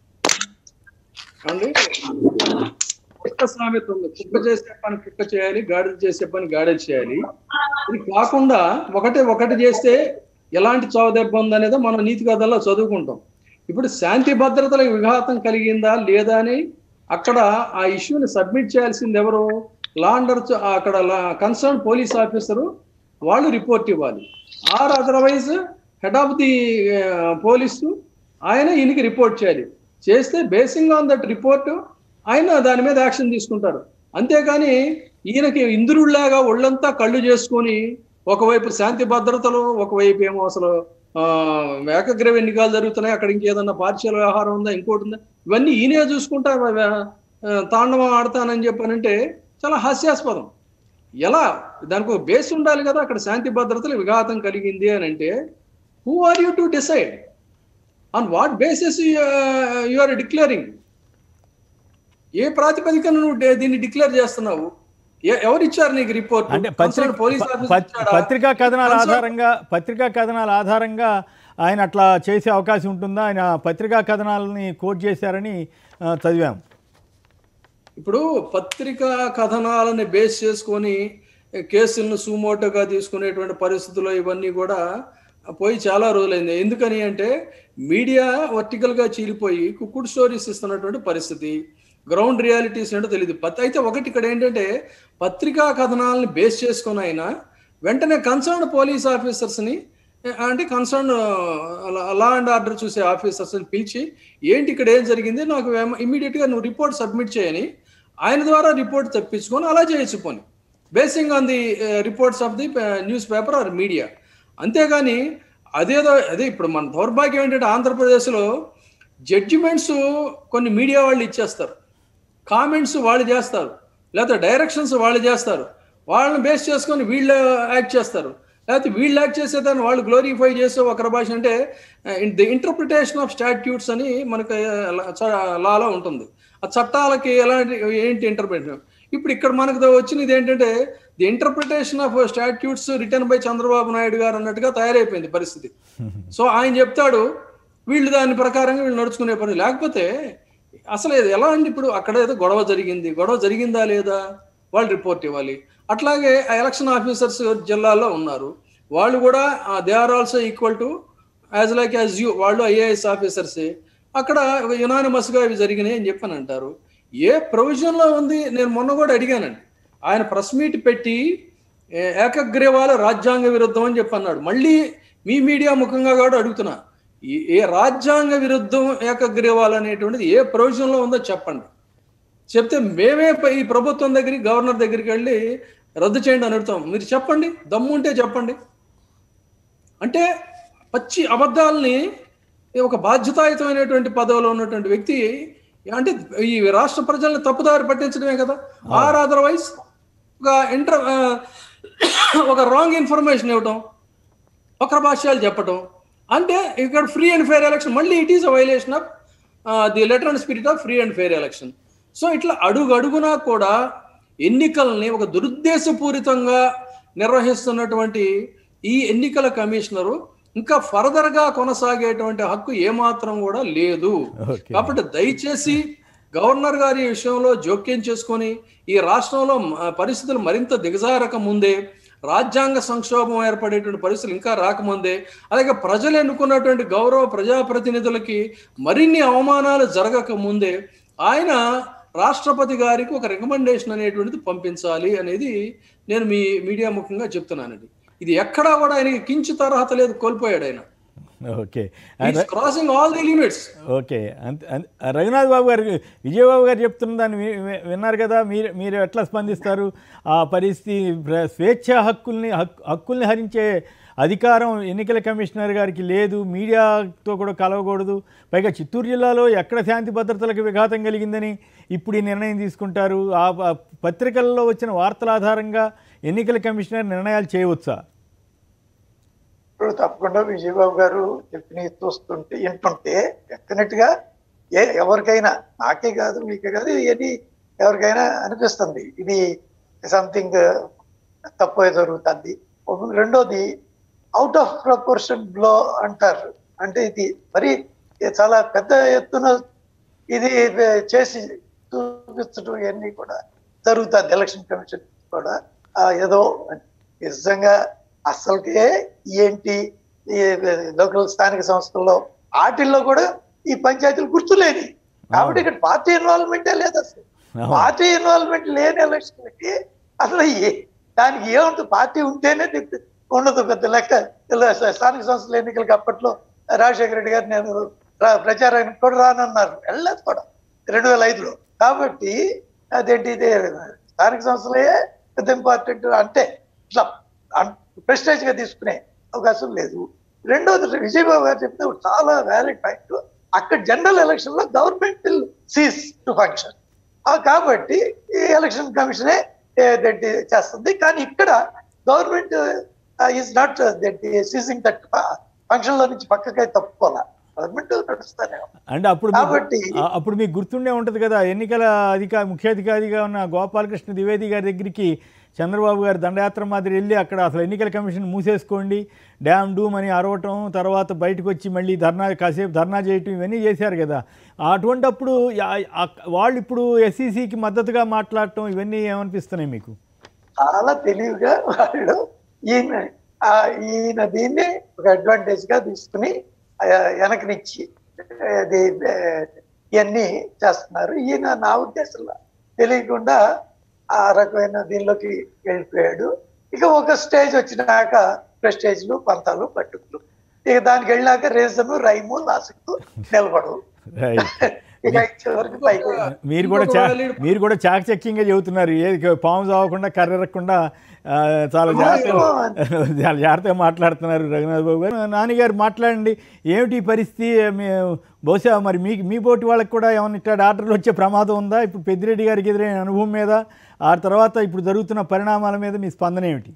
అండి కుక్క సామెత ఉంది కుక్క చేసే పని కుక్క చేయాలి గాడిద చేసే పని గాడిద చేయాలి ఇది కాకుండా ఒకటి ఒకటి చేస్తే ఎలాంటి చావు దెబ్బ ఉందనేది మనం నీతి కథల్లో చదువుకుంటాం ఇప్పుడు శాంతి భద్రతలకు విఘాతం కలిగిందా లేదా అని అక్కడ ఆ ఇష్యూని సబ్మిట్ చేయాల్సింది ఎవరు లా అండర్ అక్కడ కన్సర్న్ పోలీస్ ఆఫీసరు వాళ్ళు రిపోర్ట్ ఇవ్వాలి or otherwise head of the police ఆయన ఈయనకి రిపోర్ట్ చేయాలి చేస్తే బేసింగ్ ఆన్ దట్ రిపోర్ట్ ఆయన దాని మీద యాక్షన్ తీసుకుంటారు అంతేగాని ఈయనకి ఇంద్రుడిలాగా ఒళ్ళంతా కళ్ళు చేసుకొని ఒకవైపు శాంతి భద్రతలు ఒకవైపు ఏమో అసలు ఆ, ఏకగ్రీవ ఎన్నికలు జరుగుతున్నాయి అక్కడ ఇంకేదన్నా పార్షియల్ వ్యవహారం ఉందా ఇంకోటి ఉందా ఇవన్నీ ఈయనే చూసుకుంటా ఆ, తాండవం ఆడతానని చెప్పానంటే చాలా హాస్యాస్పదం ఎలా దానికి ఒక బేస్ ఉండాలి కదా అక్కడ శాంతి భద్రతలు విఘాతం కలిగింది అని అంటే who are you to decide on what basis you are declaring ఏ ప్రాతిపదికన నువ్వు డే- దీన్ని డిక్లేర్ చేస్తున్నావు ఎ- ఎవరు ఇచ్చారు నీకు రిపోర్ట్ అంటే పత్రిక పోలీస్ ప- పత్రికా కథనాల ఆధారంగా పత్రికా కథనాల ఆధారంగా ఆయన అట్లా చేసే అవకాశం ఉంటుందా ఆయన పత్రికా కథనాలని కోట్ చేశారని ఆ, చదివాం ఇప్పుడు పత్రికా కథనాలని బేస్ చేసుకొని కేసులను సుమోటోగా తీసుకునేటువంటి పరిస్థితులు ఇవన్నీ కూడా పోయి చాలా రోజులైంది ఎందుకని అంటే మీడియా వర్టికల్గా చీలిపోయి కుక్కుడు స్టోరీస్ ఇస్తున్నటువంటి పరిస్థితి గ్రౌండ్ రియాలిటీస్ ఏంటో తెలియదు పత్ అయితే ఒకటి ఇక్కడ ఏంటంటే పత్రికా కథనాలని బేస్ చేసుకొని అయినా వెంటనే కన్సర్న్ పోలీస్ ఆఫీసర్స్ని అంటే కన్సర్న్ లా అండ్ ఆర్డర్ చూసే ఆఫీసర్స్ని పిలిచి ఏంటి ఇక్కడ ఏం జరిగింది నాకు ఇమీడియట్గా నువ్వు రిపోర్ట్ సబ్మిట్ చేయని ఆయన ద్వారా రిపోర్ట్ తెప్పించుకొని అలా చేయొచ్చు పోని basing on the reports of the newspaper or media అంతేగాని అదేదో అదే ఇప్పుడు మన దౌర్భాగ్యం ఏంటంటే ఆంధ్రప్రదేశ్లో జడ్జిమెంట్స్ కొన్ని మీడియా వాళ్ళు ఇచ్చేస్తారు కామెంట్స్ వాళ్ళు చేస్తారు లేకపోతే డైరెక్షన్స్ వాళ్ళు చేస్తారు వాళ్ళని బేస్ చేసుకొని వీళ్ళు యాక్ట్ చేస్తారు లేకపోతే వీళ్ళు యాక్ట్ చేసేదాన్ని వాళ్ళు గ్లోరిఫై చేసే ఒకరి భాష అంటే ది ఇంటర్ప్రిటేషన్ ఆఫ్ స్టాట్యూట్స్ అని మనకి లాలో ఉంటుంది ఆ చట్టాలకి ఎలాంటి ఏంటి ఇంటర్ప్రిటేషన్ ఇప్పుడు ఇక్కడ మనకు వచ్చినది ఏంటంటే the interpretation of statutes return by Chandrababu Naidu గారు అన్నట్టుగా తయారైపోయింది పరిస్థితి సో ఆయన చెప్తాడు వీళ్ళు దాని ప్రకారంగా వీళ్ళు నడుచుకునే పని లేకపోతే అసలు ఇది ఎలా అండి ఇప్పుడు అక్కడ ఏదో గొడవ జరిగింది గొడవ జరిగిందా లేదా వాళ్ళు రిపోర్ట్ ఇవ్వాలి అట్లాగే ఆ ఎలక్షన్ ఆఫీసర్స్ జిల్లాలో ఉన్నారు వాళ్ళు కూడా they are also equal to as like as you వాళ్ళు ఐఏఎస్ ఆఫీసర్సే అక్కడ యునానిమస్ గా ఇవి జరిగినాయి అని చెప్పని అంటారు ఏ ప్రొవిజన్ లో ఉంది నేను మొన్న కూడా అడిగానండి ఆయన ప్రెస్ మీట్ పెట్టి ఏ- ఏకగ్రీవాలు రాజ్యాంగ విరుద్ధం అని చెప్పి అన్నాడు మళ్ళీ మీ మీడియా ముఖంగా కూడా అడుగుతున్నా ఈ- ఏ రాజ్యాంగ విరుద్ధం ఏకగ్రీవాలు అనేటువంటిది ఏ ప్రొవిజన్లో ఉందో చెప్పండి చెప్తే మేమే ప- ఈ ప్రభుత్వం దగ్గరికి గవర్నర్ దగ్గరికి వెళ్ళి రద్దు చేయండి అని అడుగుతాం మీరు చెప్పండి దమ్ము ఉంటే చెప్పండి అంటే పచ్చి అబద్ధాలని ఒక బాధ్యతాయుతమైనటువంటి పదవిలో ఉన్నటువంటి వ్యక్తి అంటే ఈ రాష్ట్ర ప్రజల్ని తప్పుదారి పట్టించడమే కదా ఆర్ అదర్వైజ్ ఒక ఇంటర్ ఆ, ఒక రాంగ్ ఇన్ఫర్మేషన్ ఇవ్వటం ఒకరి భాష్యాలు చెప్పటం అంటే ఇక్కడ ఫ్రీ అండ్ ఫెయిర్ ఎలక్షన్ మళ్ళీ it is a violation of the letter and spirit of free and fair election so ఇట్లా అడుగు అడుగునా కూడా ఎన్నికల్ని ఒక దురుద్దేశపూరితంగా నిర్వహిస్తున్నటువంటి ఈ ఎన్నికల కమిషనరు ఇంకా ఫర్దర్ గా కొనసాగేటువంటి హక్కు ఏమాత్రం కూడా లేదు ఓకే కాబట్టి దయచేసి గవర్నర్ గారి ఈ విషయంలో జోక్యం చేసుకొని ఈ రాష్ట్రంలో మ- పరిస్థితులు మరింత దిగజారక ముందే రాజ్యాంగ సంక్షోభం ఏర్పడేటువంటి పరిస్థితులు ఇంకా రాకముందే అలాగే ప్రజలు ఎన్నుకున్నటువంటి గౌరవ ప్రజాప్రతినిధులకి మరిన్ని అవమానాలు జరగక ముందే ఆయన రాష్ట్రపతి గారికి ఒక రికమెండేషన్ అనేటువంటిది పంపించాలి అనేది నేను మీ మీడియా ముఖంగా చెప్తున్నానండి ఇది ఎక్కడా కూడా ఆయనకి కించిత్ అర్హత లేదు కోల్పోయాడు ఆయన okay crossing all the limits okay అంత అంత- రఘునాథ్ బాబు గారు విజయబాబు గారు చెప్తున్న దాన్ని వి- వి- విన్నారు కదా మీరు మీరు ఎట్లా స్పందిస్తారు ఆ పరిస్థితి ప్ర- స్వేచ్ఛ హక్కుల్ని హక్ హక్కుల్ని హరించే అధికారం ఎన్నికల కమిషనర్ గారికి లేదు మీడియాతో కూడా కలవకూడదు పైగా చిత్తూరు జిల్లాలో ఎక్కడ శాంతి భద్రతలకు విఘాతం కలిగిందని ఇప్పుడు ఈ నిర్ణయం తీసుకుంటారు ఆ ఆ పత్రికల్లో వచ్చిన వార్తల ఆధారంగా ఎన్నికల కమిషనర్ నిర్ణయాలు చేయవచ్చా ఇప్పుడు తప్పకుండా విజయబాబు గారు చెప్పిన చూస్తుంటే వింటుంటే డెఫినెట్ గా ఏ ఎవరికైనా నాకే కాదు మీకే కాదు ఇది ఎవరికైనా అనిపిస్తుంది ఇది సంథింగ్ తప్పే జరుగుతుంది ఒక- రెండోది అవుట్ ఆఫ్ ప్రపోర్షన్ బ్లో అంటారు అంటే ఇది మరి చాలా పెద్ద ఎత్తున ఇది చేసి చూపించడం ఇవన్నీ కూడా జరుగుతుంది ఎలక్షన్ కమిషన్ కూడా ఆ ఏదో నిజంగా అసలుకే ఏంటి ఈ లోకల్ స్థానిక సంస్థల్లో వాటిల్లో కూడా ఈ పంచాయతీలు గుర్తులేని కాబట్టి ఇక్కడ పార్టీ ఇన్వాల్వ్మెంటే లేదు అసలు అవును. పార్టీ ఇన్వాల్వ్మెంట్ లేని ఎలక్షన్కి అసలు ఏ- దానికి ఏముంటుంది పార్టీ ఉంటేనే దిక్కు- ఉండదు పెద్ద లెక్క ఇలా స్థానిక సంస్థల ఎన్నికలకి అప్పట్లో రాజశేఖర రెడ్డి గారు నేను రా- ప్రచారానికి కూడా రానన్నారు వెళ్ళలేదు కూడా రెండు వేల ఐదులో కాబట్టి అదేంటి ఇది స్థానిక సంస్థలే పెద్ద ఇంపార్టెంట్ అంటే ఇట్లా ప్రెస్టేజ్ గా తీసుకునే అవకాశం లేదు రెండోది విజయబాబు గారు చెప్తే ఒక చాలా వ్యాలిడ్ పాయింట్ అక్కడ జనరల్ ఎలక్షన్ లో government will cease to function కాబట్టి ఈ ఎలక్షన్ కమిషనే దట్ చేస్తుంది కానీ ఇక్కడ government is not that ceasing that function లో నుంచి పక్కకై తప్పుకోవాలా గవర్నమెంట్ నడుస్తానే ఉంది. అంటే అప్పుడు మీకు- కాబట్టి ఆ- అప్పుడు మీకు గుర్తుండే ఉంటుంది కదా ఎన్నికల అధికారి ముఖ్యాధికారిగా ఉన్న గోపాలకృష్ణ ద్వివేది గారి దగ్గరికి చంద్రబాబు గారు దండయాత్ర మాదిరి వెళ్ళి అక్కడ అసలు ఎన్నికల కమిషన్ మూసేసుకోండి డ్యామ్ డూమ్ అని అరవటం తర్వాత బయటకు వచ్చి మళ్ళీ ధర్నా కాసేపు ధర్నా చేయటం ఇవన్నీ చేశారు కదా అటువంటప్పుడు యా- ఆ- వాళ్ళు ఇప్పుడు ఎస్సీసీకి మద్దతుగా మాట్లాడటం ఇవన్నీ ఏమనిపిస్తున్నాయి మీకు చాలా తెలివిగా వాళ్ళు ఈయన ఆ ఈయన దీన్ని ఒక అడ్వాంటేజ్ గా తీసుకుని ఆ, వెనకనిచ్చి అది ఆ, ఇవన్నీ చేస్తున్నారు ఈయన నా ఉద్దేశంలో తెలియకుండా ఆ రకమైన దీనిలోకి వెళ్ళిపోయాడు ఇక ఒక స్టేజ్ వచ్చినాక ప్రెస్టేజ్లు పంతాలు పట్టుకులు ఇక దానికి వెళ్ళాక రీజన్ రైము లాసిక్ నిలబడవు రైట్ ఇక చివరికి పైకి మీరు కూడా చా ఇంకొక valid- మీరు కూడా చాకచక్యంగా చెబుతున్నారు ఏది పాము చావకుండా కర్రెరకుండా ఆ, చాలా జాగ్రత్తగా చాలా జాగ్రత్తగా మాట్లాడుతున్నారు రఘునాథ్ బాబు గారు నాన్నగారు మాట్లాడండి ఏమిటి ఈ పరిస్థితి మీ- బహుశా మరి మీ మీ పోటీ వాళ్ళకి కూడా ఏమైనా ఇట్లా ఆర్డర్లు వచ్చే ప్రమాదం ఉందా ఇప్పుడు పెద్దిరెడ్డి గారికి ఎదురైన అనుభవం మీద ఆ తర్వాత ఇప్పుడు జరుగుతున్న పరిణామాల మీద మీ స్పందన ఏమిటి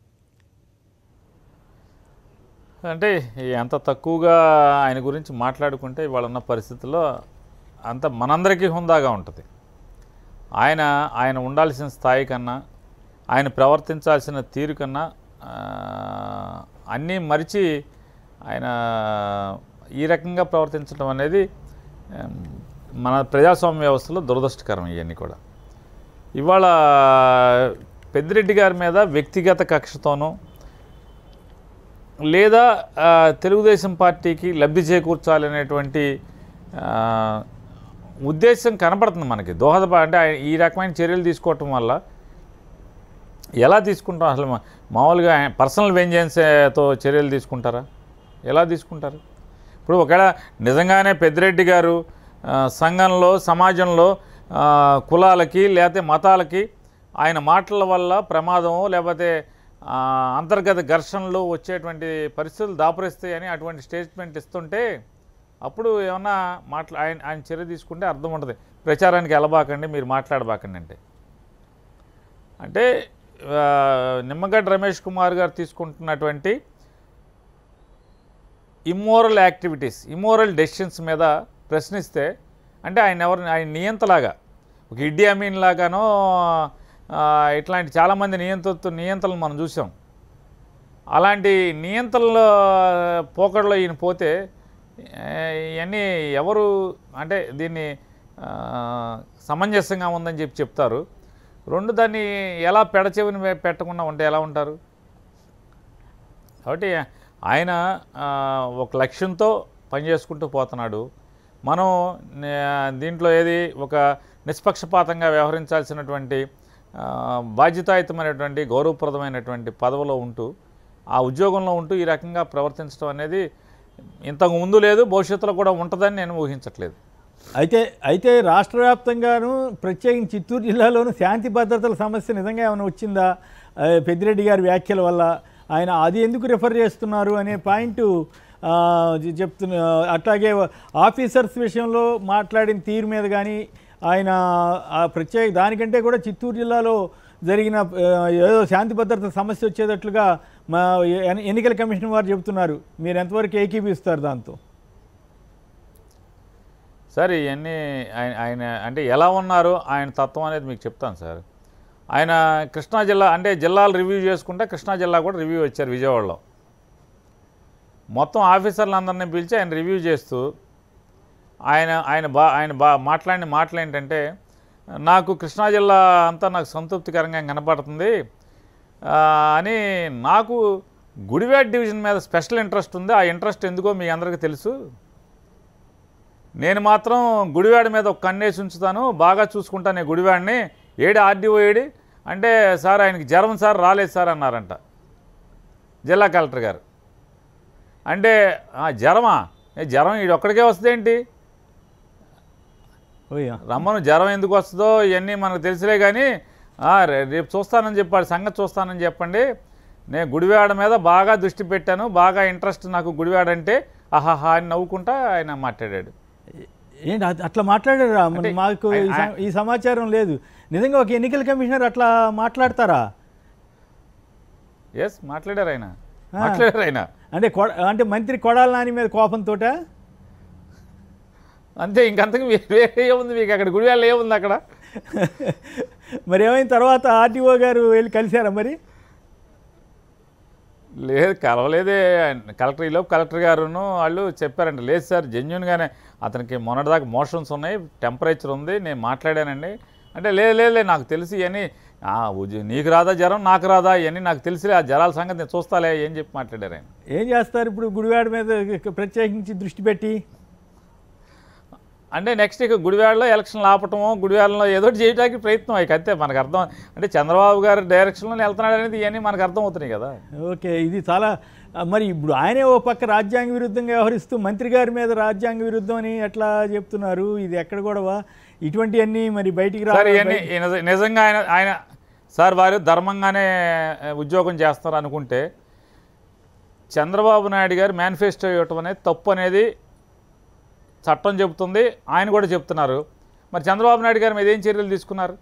అంటే ఎంత తక్కువగా ఆయన గురించి మాట్లాడుకుంటే ఇవాళ ఉన్న పరిస్థితుల్లో అంత మనందరికీ హుందాగా ఉంటుంది ఆయన ఆయన ఉండాల్సిన స్థాయి కన్నా ఆయన ప్రవర్తించాల్సిన తీరు కన్నా ఆ, అన్నీ మరిచి ఆయన ఈ రకంగా ప్రవర్తించడం అనేది ఆమ్, మన ప్రజాస్వామ్య వ్యవస్థలో దురదృష్టకరం ఇవన్నీ కూడా ఇవాళ పెద్దిరెడ్డి గారి మీద వ్యక్తిగత కక్షతోనూ లేదా ఆ, తెలుగుదేశం పార్టీకి లబ్ధి చేకూర్చాలనేటువంటి ఆ, ఉద్దేశం కనపడుతుంది మనకి దోహదప అంటే ఆయన ఈ రకమైన చర్యలు తీసుకోవటం వల్ల ఎలా తీసుకుంటాం అసలు మా- మామూలుగా పర్సనల్ వెంజెన్స్తో చర్యలు తీసుకుంటారా ఎలా తీసుకుంటారు ఇప్పుడు ఒకవేళ నిజంగానే పెద్దిరెడ్డి గారు ఆ, సంఘంలో సమాజంలో ఆ, కులాలకి లేకపోతే మతాలకి ఆయన మాటల వల్ల ప్రమాదం లేకపోతే ఆ, అంతర్గత ఘర్షణలు వచ్చేటువంటి పరిస్థితులు దాపురిస్తాయని అటువంటి స్టేట్మెంట్ ఇస్తుంటే అప్పుడు ఏమన్నా మాట్లా ఆయన ఆయన చర్య తీసుకుంటే అర్థం ఉంటుంది ప్రచారానికి వెళ్ళబాకండి మీరు మాట్లాడబాకండి అంటే అంటే ఆ, నిమ్మగడ్డ రమేష్ కుమార్ గారు తీసుకుంటున్నటువంటి ఇమ్మోరల్ యాక్టివిటీస్ ఇమ్మోరల్ డెసిషన్స్ మీద ప్రశ్నిస్తే అంటే ఆయన ఎవరు ఆయన నియంతలాగా ఒక ఇడ్డి అమీన్ లాగానో ఆ, ఇట్లాంటి చాలామంది నియంత్ర నియంత్రణలు మనం చూసాం అలాంటి నియంత్రణల పోకడలో ఈయన పోతే ఆ, ఇవన్నీ ఎవరు అంటే దీన్ని ఆ, సమంజసంగా ఉందని చెప్పి చెప్తారు రెండు దాన్ని ఎలా పెడచెవిని పెట్టకుండా ఉంటే ఎలా ఉంటారు కాబట్టి ఆయన ఆ, ఒక లక్ష్యంతో పనిచేసుకుంటూ పోతున్నాడు మనం నే- దీంట్లో ఏది ఒక నిష్పక్షపాతంగా వ్యవహరించాల్సినటువంటి ఆ, బాధ్యతాయుతమైనటువంటి గౌరవప్రదమైనటువంటి పదవిలో ఉంటూ ఆ ఉద్యోగంలో ఉంటూ ఈ రకంగా ప్రవర్తించడం అనేది ఇంతకు ముందు లేదు భవిష్యత్తులో కూడా ఉంటుందని నేను ఊహించట్లేదు అయితే అయితే రాష్ట్ర వ్యాప్తంగాను ప్రత్యేకించి చిత్తూరు జిల్లాలోను శాంతి భద్రతల సమస్య నిజంగా ఏమైనా వచ్చిందా ఆ, పెద్దిరెడ్డి గారి వ్యాఖ్యల వల్ల ఆయన అది ఎందుకు రిఫర్ చేస్తున్నారు అనే పాయింట్ చెప్తున్న అట్లాగే ఆఫీసర్స్ విషయంలో మాట్లాడిన తీరు మీద కానీ ఆయన ఆ ప్రత్యేక దానికంటే కూడా చిత్తూరు జిల్లాలో జరిగిన ఆ, ఏదో శాంతి భద్రత సమస్య వచ్చేటట్లుగా మా ఎన్ని- ఎన్నికల కమిషన్ వారు చెబుతున్నారు మీరు ఎంతవరకు ఏకీపిస్తారు దాంతో సార్ ఇవన్నీ ఆయన ఆయన అంటే ఎలా ఉన్నారు ఆయన తత్వం అనేది మీకు చెప్తాను సార్ ఆయన కృష్ణా జిల్లా అంటే జిల్లాలు రివ్యూ చేసుకుంటే కృష్ణా జిల్లా కూడా రివ్యూ వచ్చారు విజయవాడలో మొత్తం ఆఫీసర్లందరినీ పిలిచి ఆయన రివ్యూ చేస్తూ ఆయన ఆయన బా ఆయన బా మాట్లాడిన మాటలు ఏంటంటే నాకు కృష్ణా జిల్లా అంతా నాకు సంతృప్తికరంగా కనపడుతుంది ఆ, అని నాకు గుడివాడ డివిజన్ మీద స్పెషల్ ఇంట్రెస్ట్ ఉంది ఆ ఇంట్రెస్ట్ ఎందుకో మీ అందరికీ తెలుసు నేను మాత్రం గుడివాడ మీద ఒక కన్నేసి ఉంచుతాను బాగా చూసుకుంటాను నేను గుడివాడిని ఏడి ఆర్డీఓ ఏడి అంటే సార్ ఆయనకి జ్వరం సార్ రాలేదు సార్ అన్నారంట జిల్లా కలెక్టర్ గారు అంటే "ఆ, జ్వరమా ఏ జ్వరం ఈడు ఒక్కడికే వస్తుంది ఏంటి ఓయ్యా రమ్మను జ్వరం ఎందుకు వస్తుందో ఇవన్నీ మనకు తెలుసులే కానీ "ఆ, రే- రేపు చూస్తానని చెప్పాడు సంగతి చూస్తానని చెప్పండి నేను గుడివాడ మీద బాగా దృష్టి పెట్టాను బాగా ఇంట్రెస్ట్ నాకు గుడివాడ అంటే ఆహాహా అని నవ్వుకుంటా ఆయన మాట్లాడాడు ఏంటి అట్- అట్లా మాట్లాడారా మరి అంటే మాకు ఈ ఆయన- సమ- ఈ సమాచారం లేదు నిజంగా ఒక ఎన్నికల కమిషనర్ అట్లా మాట్లాడతారా ఎస్ మాట్లాడారు ఆయన ఆ. మాట్లాడారు ఆయన అంటే కొడ- అంటే మంత్రి కొడాల నాని మీద కోపంతో అంతే ఇంకంతకు వే- వేరే ఏముంది మీకు అక్కడ గుడివాళ్ళ ఏముంది అక్కడ మరి ఏమైన తర్వాత ఆర్టీఓ గారు వెళ్ళి కలిశారా మరి లేదు కలవలేదే కలెక్టర్ ఈలోపు కలెక్టర్ గారును వాళ్ళు చెప్పారంట లేదు సార్ జెన్యున్గానే అతనికి మొన్నటిదాకా మోషన్స్ ఉన్నాయి టెంపరేచర్ ఉంది నేను మాట్లాడానండి అంటే లేదు లేదు లేదు, నాకు తెలిసి ఇవన్నీ ఆ, ఉజ్- నీకు రాదా జ్వరం నాకు రాదా ఇవన్నీ నాకు తెలిసిలే ఆ జ్వరాల సంగతి నేను చూస్తాలే ఏం చెప్పి మాట్లాడారు ఆయన ఏం చేస్తారు ఇప్పుడు గుడివాడ మీద ప్రత్యేకించి దృష్టి పెట్టి అంటే నెక్స్ట్ ఇక గుడివాడలో ఎలక్షన్లు ఆపటమో గుడివాడలో ఏదో ఒకటి చేయడానికి ప్రయత్నం ఇక అంతే మనకు అర్థం అంటే చంద్రబాబు గారి డైరెక్షన్లో వెళ్తున్నాడు అనేది ఇవన్నీ మనకు అర్థం అవుతున్నాయి కదా ఓకే ఇది చాలా ఆ, మరి ఇప్పుడు ఆయనే ఓ పక్క రాజ్యాంగ విరుద్ధంగా వ్యవహరిస్తూ మంత్రి గారి మీద రాజ్యాంగ విరుద్ధం అని ఎట్లా చెప్తున్నారు ఇది ఎక్కడ గొడవ ఇటువంటివన్నీ మరి బయటికి సార్ రావాలి ఇవన్నీ ఈ నిజ- నిజంగా ఆయన ఆయన సార్ వారు ధర్మంగానే ఆ, ఉద్యోగం చేస్తారు అనుకుంటే చంద్రబాబు నాయుడు గారు మేనిఫెస్టో ఇవ్వటం అనేది తప్పు అనేది చట్టం చెబుతుంది ఆయన కూడా చెప్తున్నారు మరి చంద్రబాబు నాయుడు గారు మీద ఏం చర్యలు తీసుకున్నారు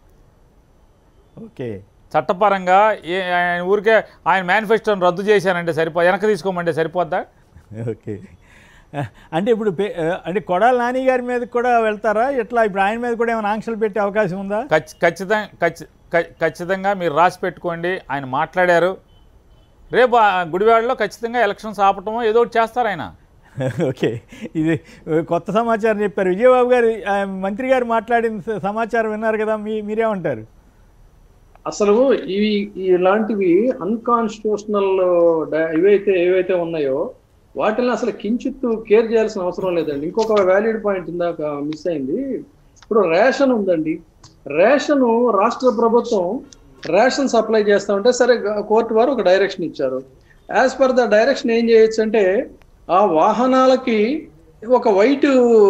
ఓకే చట్టపరంగా ఏ ఆయన ఊరికే ఆయన మేనిఫెస్టోని రద్దు చేశానంటే సరిపో వెనక్కి తీసుకోమంటే సరిపోద్దా ఓకే అంటే ఇప్పుడు పే- అంటే కొడాల నాని గారి మీద కూడా వెళ్తారా ఎట్లా ఇప్పుడు ఆయన మీద కూడా ఏమైనా ఆంక్షలు పెట్టే అవకాశం ఉందా ఖచ్చి- ఖచ్చితంగా ఖచ్చి- ఖ- ఖచ్చితంగా మీరు రాసి పెట్టుకోండి ఆయన మాట్లాడారు రేపు ఆ గుడివాడలో ఖచ్చితంగా ఎలక్షన్స్ ఆపటమో ఏదో ఒకటి చేస్తారు ఆయన ఓకే ఇది కొత్త సమాచారం చెప్పారు విజయబాబు గారు ఆ, మంత్రి గారు మాట్లాడిన స- సమాచారం విన్నారు కదా మీ మీరేమంటారు అసలు ఇవి ఇలాంటివి అన్కాన్స్టిట్యూషనల్ ఇవైతే ఏవైతే ఉన్నాయో వాటిని అసలు కించిత్తు కేర్ చేయాల్సిన అవసరం లేదండి ఇంకొక వ్యాలిడ్ పాయింట్ ఇందాక మిస్ అయింది ఇప్పుడు రేషన్ ఉందండి రేషన్ రాష్ట్ర ప్రభుత్వం రేషన్ సప్లై చేస్తా ఉంటే సరే గ- కోర్టు వారు ఒక డైరెక్షన్ ఇచ్చారు యాజ్ పర్ ద డైరెక్షన్ ఏం చేయొచ్చు అంటే ఆ వాహనాలకి ఒక వైట్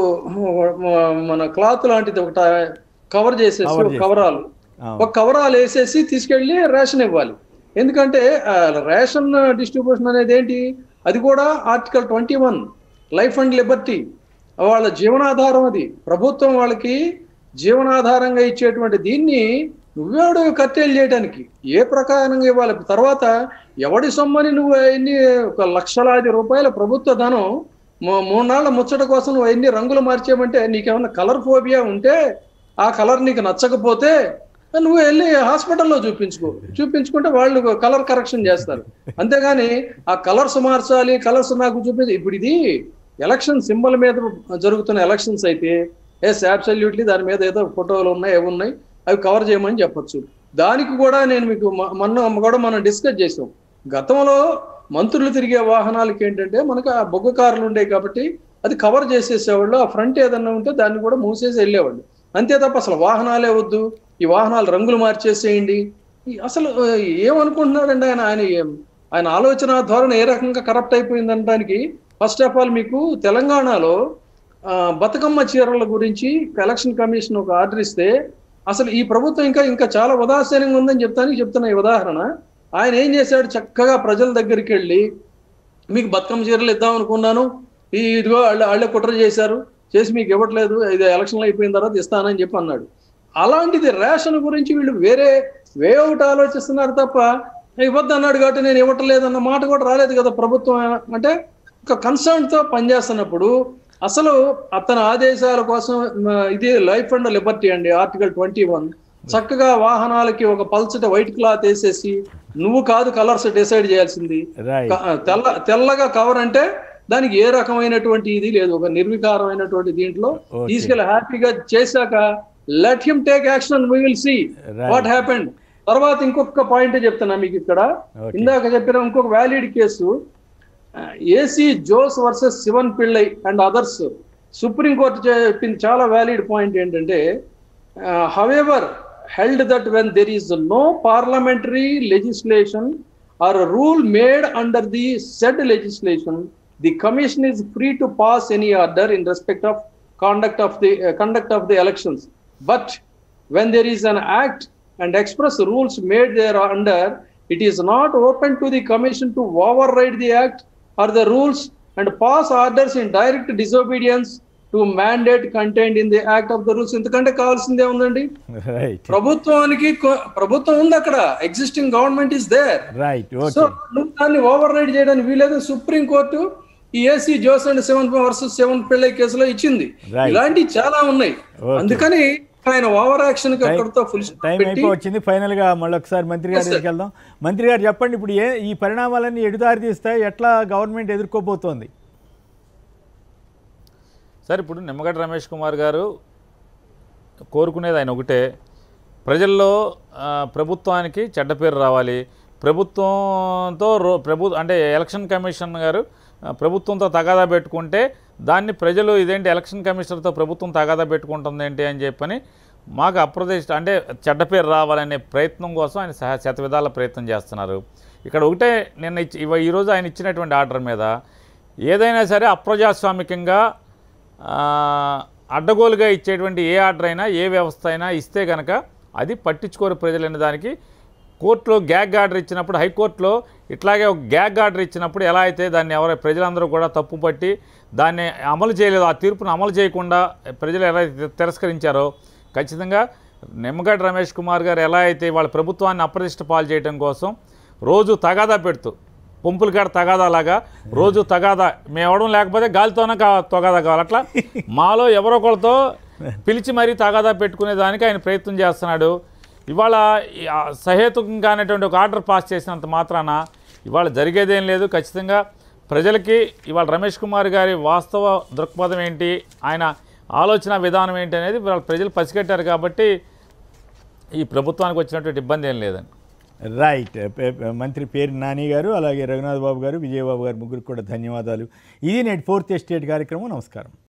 మన క్లాత్ లాంటిది ఒకటి కవర్ చేసేసి Cover ఒక చేసి. కవరాలు అవును. ఒక కవరాలు వేసేసి తీసుకెళ్లి రేషన్ ఇవ్వాలి ఎందుకంటే ఆ, రేషన్ డిస్ట్రిబ్యూషన్ అనేది ఏంటి అది కూడా article twenty one life and liberty వాళ్ళ జీవనాధారం అది ప్రభుత్వం వాళ్ళకి జీవనాధారంగా ఇచ్చేటువంటి దీన్ని నువ్వెవడు కట్టేలు చేయడానికి ఏ ప్రకారంగా ఇవ్వాలి తర్వాత ఎవడి సొమ్మని నువ్వు ఎన్ని ఒక లక్షలాది రూపాయల ప్రభుత్వ ధనం మూ- మూడు నాళ్ళ ముచ్చట కోసం నువ్వు ఎన్ని రంగులు మార్చేయమంటే నీకేమన్నా కలర్ ఫోబియా ఉంటే ఆ కలర్ నీకు నచ్చకపోతే నువ్వు వెళ్ళి హాస్పిటల్లో చూపించుకో చూపించుకుంటే వాళ్ళు కలర్ కరెక్షన్ చేస్తారు అంతేగాని ఆ కలర్స్ మార్చాలి కలర్స్ నాకు చూపించి ఇప్పుడు ఇది ఎలక్షన్ సింబల్ మీద జరుగుతున్న ఎలక్షన్స్ అయితే ఎస్ అబ్సల్యూట్లీ దాని మీద ఏదో ఫోటోలు ఉన్నాయి ఏవి ఉన్నాయి అవి కవర్ చేయమని చెప్పొచ్చు దానికి కూడా నేను మీకు మ- మొన్న కూడా మనం డిస్కస్ చేసాం గతంలో మంత్రులు తిరిగే వాహనాలకి ఏంటంటే మనకు ఆ బొగ్గ కార్లు ఉండేవి కాబట్టి అది కవర్ చేసేసేవాళ్ళు ఆ ఫ్రంట్ ఏదన్నా ఉంటే దాన్ని కూడా మూసేసి వెళ్ళేవాళ్ళు అంతే తప్ప అసలు వాహనాలే వద్దు ఈ వాహనాలు రంగులు మార్చేసేయండి ఈ అసలు ఆ, ఏమనుకుంటున్నాడండి ఆయన ఆయన ఏం- ఆయన ఆలోచన ధోరణి ఏ రకంగా కరప్ట్ అయిపోయింది అనడానికి ఫస్ట్ ఆఫ్ ఆల్ మీకు తెలంగాణలో ఆ, బతుకమ్మ చీరల గురించి ఎలక్షన్ కమిషన్ ఒక ఆర్డర్ ఇస్తే అసలు ఈ ప్రభుత్వం ఇంకా ఇంకా చాలా ఉదాసీనంగా ఉందని చెప్తానికి చెప్తున్న ఈ ఉదాహరణ ఆయన ఏం చేశాడు చక్కగా ప్రజల దగ్గరికి వెళ్ళి మీకు బతుకమ్మ చీరలు ఇద్దాం అనుకున్నాను ఈ ఇదిగో వాళ్ళ వాళ్ళే కుట్ర చేశారు చేసి మీకు ఇవ్వట్లేదు ఇది ఎలక్షన్లు అయిపోయిన తర్వాత ఇస్తానని చెప్పి అన్నాడు అలాంటిది రేషన్ గురించి వీళ్ళు వేరే వే అవుట్ ఆలోచిస్తున్నారు తప్ప ఇవ్వద్దు అన్నాడు కాబట్టి నేను ఇవ్వట్లేదు అన్న మాట కూడా రాలేదు కదా ప్రభుత్వం అంటే ఒక కన్సర్న్ తో పనిచేస్తున్నప్పుడు అసలు అతని ఆదేశాల కోసం మ, ఇది లైఫ్ అండ్ లిబర్టీ అండి ఆర్టికల్ ట్వంటీ వన్ చక్కగా వాహనాలకి ఒక పల్చటి వైట్ క్లాత్ వేసేసి నువ్వు కాదు కలర్స్ డిసైడ్ చేయాల్సింది రైట్ క- తెల్ల తెల్లగా కవర్ అంటే దానికి ఏ రకమైనటువంటి ఇది లేదు ఒక నిర్వికారమైనటువంటి దీంట్లో Okay. తీసుకెళ్ళి హ్యాపీగా చేశాక let him take action we will see Right. What happened తర్వాత ఇంకొక పాయింట్ చెప్తున్నా మీకు ఇక్కడ Okay. ఇందాక చెప్పిన ఇంకొక valid case AC Jose versus Sivan Pillai and others supreme court చెప్పింది చాలా వ్యాలిడ్ పాయింట్ ఏంటంటే however held that when there is no parliamentary legislation or rule made under the said legislation the commission is free to pass any order in respect of conduct of the uh, conduct of the elections but when there is an act and express rules made there under it is not open to the commission to override the act or the rules and pass orders in direct disobedience to mandate contained in the act of the rules ఎందుకంటే కావాల్సిందే ఉందండి right ప్రభుత్వానికి కొ- ప్రభుత్వం ఉంది అక్కడ existing government is there right so okay నువ్వు దాన్ని ఓవర్ రైడ్ చేయడానికి వీలేదు సుప్రీం కోర్టు ఈ AC Jose and seven versus seven Pillai కేసులో ఇచ్చింది Right. ఇలాంటివి చాలా ఉన్నాయి Okay. అందుకని ఆయన ఓవర్ యాక్షన్ కి అక్కడితో ఫుల్ టైం పెట్టి అయిపోవచ్చింది ఫైనల్గా మళ్ళీ ఒకసారి మంత్రి గారి Yes, sir. దగ్గరికి వెళ్దాం మంత్రి గారు చెప్పండి ఇప్పుడు ఏ ఈ పరిణామాలన్నీ ఎడుదారి తీస్తాయి ఎట్లా గవర్నమెంట్ ఎదుర్కోబోతోంది సార్ ఇప్పుడు నిమ్మగడ్డ రమేష్ కుమార్ గారు కోరుకునేది ఆయన ఒకటే ప్రజల్లో ఆ, ప్రభుత్వానికి చెడ్డ పేరు రావాలి ప్రభుత్వంతో రో ప్రభు అంటే ఎలక్షన్ కమిషన్ గారు ఆ, ప్రభుత్వంతో తగాదా పెట్టుకుంటే దాన్ని ప్రజలు ఇదేంటి ఎలక్షన్ కమిషనర్తో ప్రభుత్వం తగాదా పెట్టుకుంటుంది ఏంటి అని చెప్పని మాకు అప్రదిష్ట అంటే చెడ్డ పేరు రావాలనే ప్రయత్నం కోసం ఆయన సహ శత విధాల ప్రయత్నం చేస్తున్నారు ఇక్కడ ఒకటే నిన్న ఇచ్చి ఇవ- ఈరోజు ఆయన ఇచ్చినటువంటి ఆర్డర్ మీద ఏదైనా సరే అప్రజాస్వామికంగా ఆ, అడ్డగోలుగా ఇచ్చేటువంటి ఏ ఆర్డర్ అయినా ఏ వ్యవస్థ అయినా ఇస్తే కనుక అది పట్టించుకోరు ప్రజలు అనే దానికి కోర్టులో గ్యాగ్ ఆర్డర్ ఇచ్చినప్పుడు హైకోర్టులో ఇట్లాగే ఒక గ్యాగ్ ఆర్డర్ ఇచ్చినప్పుడు ఎలా అయితే దాన్ని ఎవరై ప్రజలందరూ కూడా తప్పు పట్టి దాన్ని అమలు చేయలేదు ఆ తీర్పును అమలు చేయకుండా ప్రజలు ఎలా అయితే తిరస్కరించారో ఖచ్చితంగా నిమ్మగడ్డ రమేష్ కుమార్ గారు ఎలా అయితే వాళ్ళ ప్రభుత్వాన్ని అప్రతిష్ట పాలు చేయడం కోసం రోజు తగాదా పెడుతూ పంపుల కాడ తగాదా లాగా రోజు తగాదా మేము ఎవడం లేకపోతే గాలితోనే కా తగాదా కావాలి అట్లా మాలో ఎవరో ఒకరితో పిలిచి మరీ తగాదా పెట్టుకునే దానికి ఆయన ప్రయత్నం చేస్తున్నాడు ఇవాళ ఈ ఆ సహేతుకంగా అనేటువంటి ఒక ఆర్డర్ పాస్ చేసినంత మాత్రాన ఇవాళ జరిగేదేం లేదు ఖచ్చితంగా ప్రజలకి ఇవాళ రమేష్ కుమార్ గారి వాస్తవ దృక్పథం ఏంటి ఆయన ఆలోచన విధానం ఏంటి అనేది వాళ్ళ ప్రజలు పసిగట్టారు కాబట్టి ఈ ప్రభుత్వానికి వచ్చినటువంటి ఇబ్బంది ఏం లేదండి రైట్ పే- పే- మంత్రి పేరు నాని గారు అలాగే రఘునాథ్ బాబు గారు విజయబాబు గారు ముగ్గురికి కూడా ధన్యవాదాలు ఇది నేటి ఫోర్త్ ఎస్టేట్ కార్యక్రమం నమస్కారం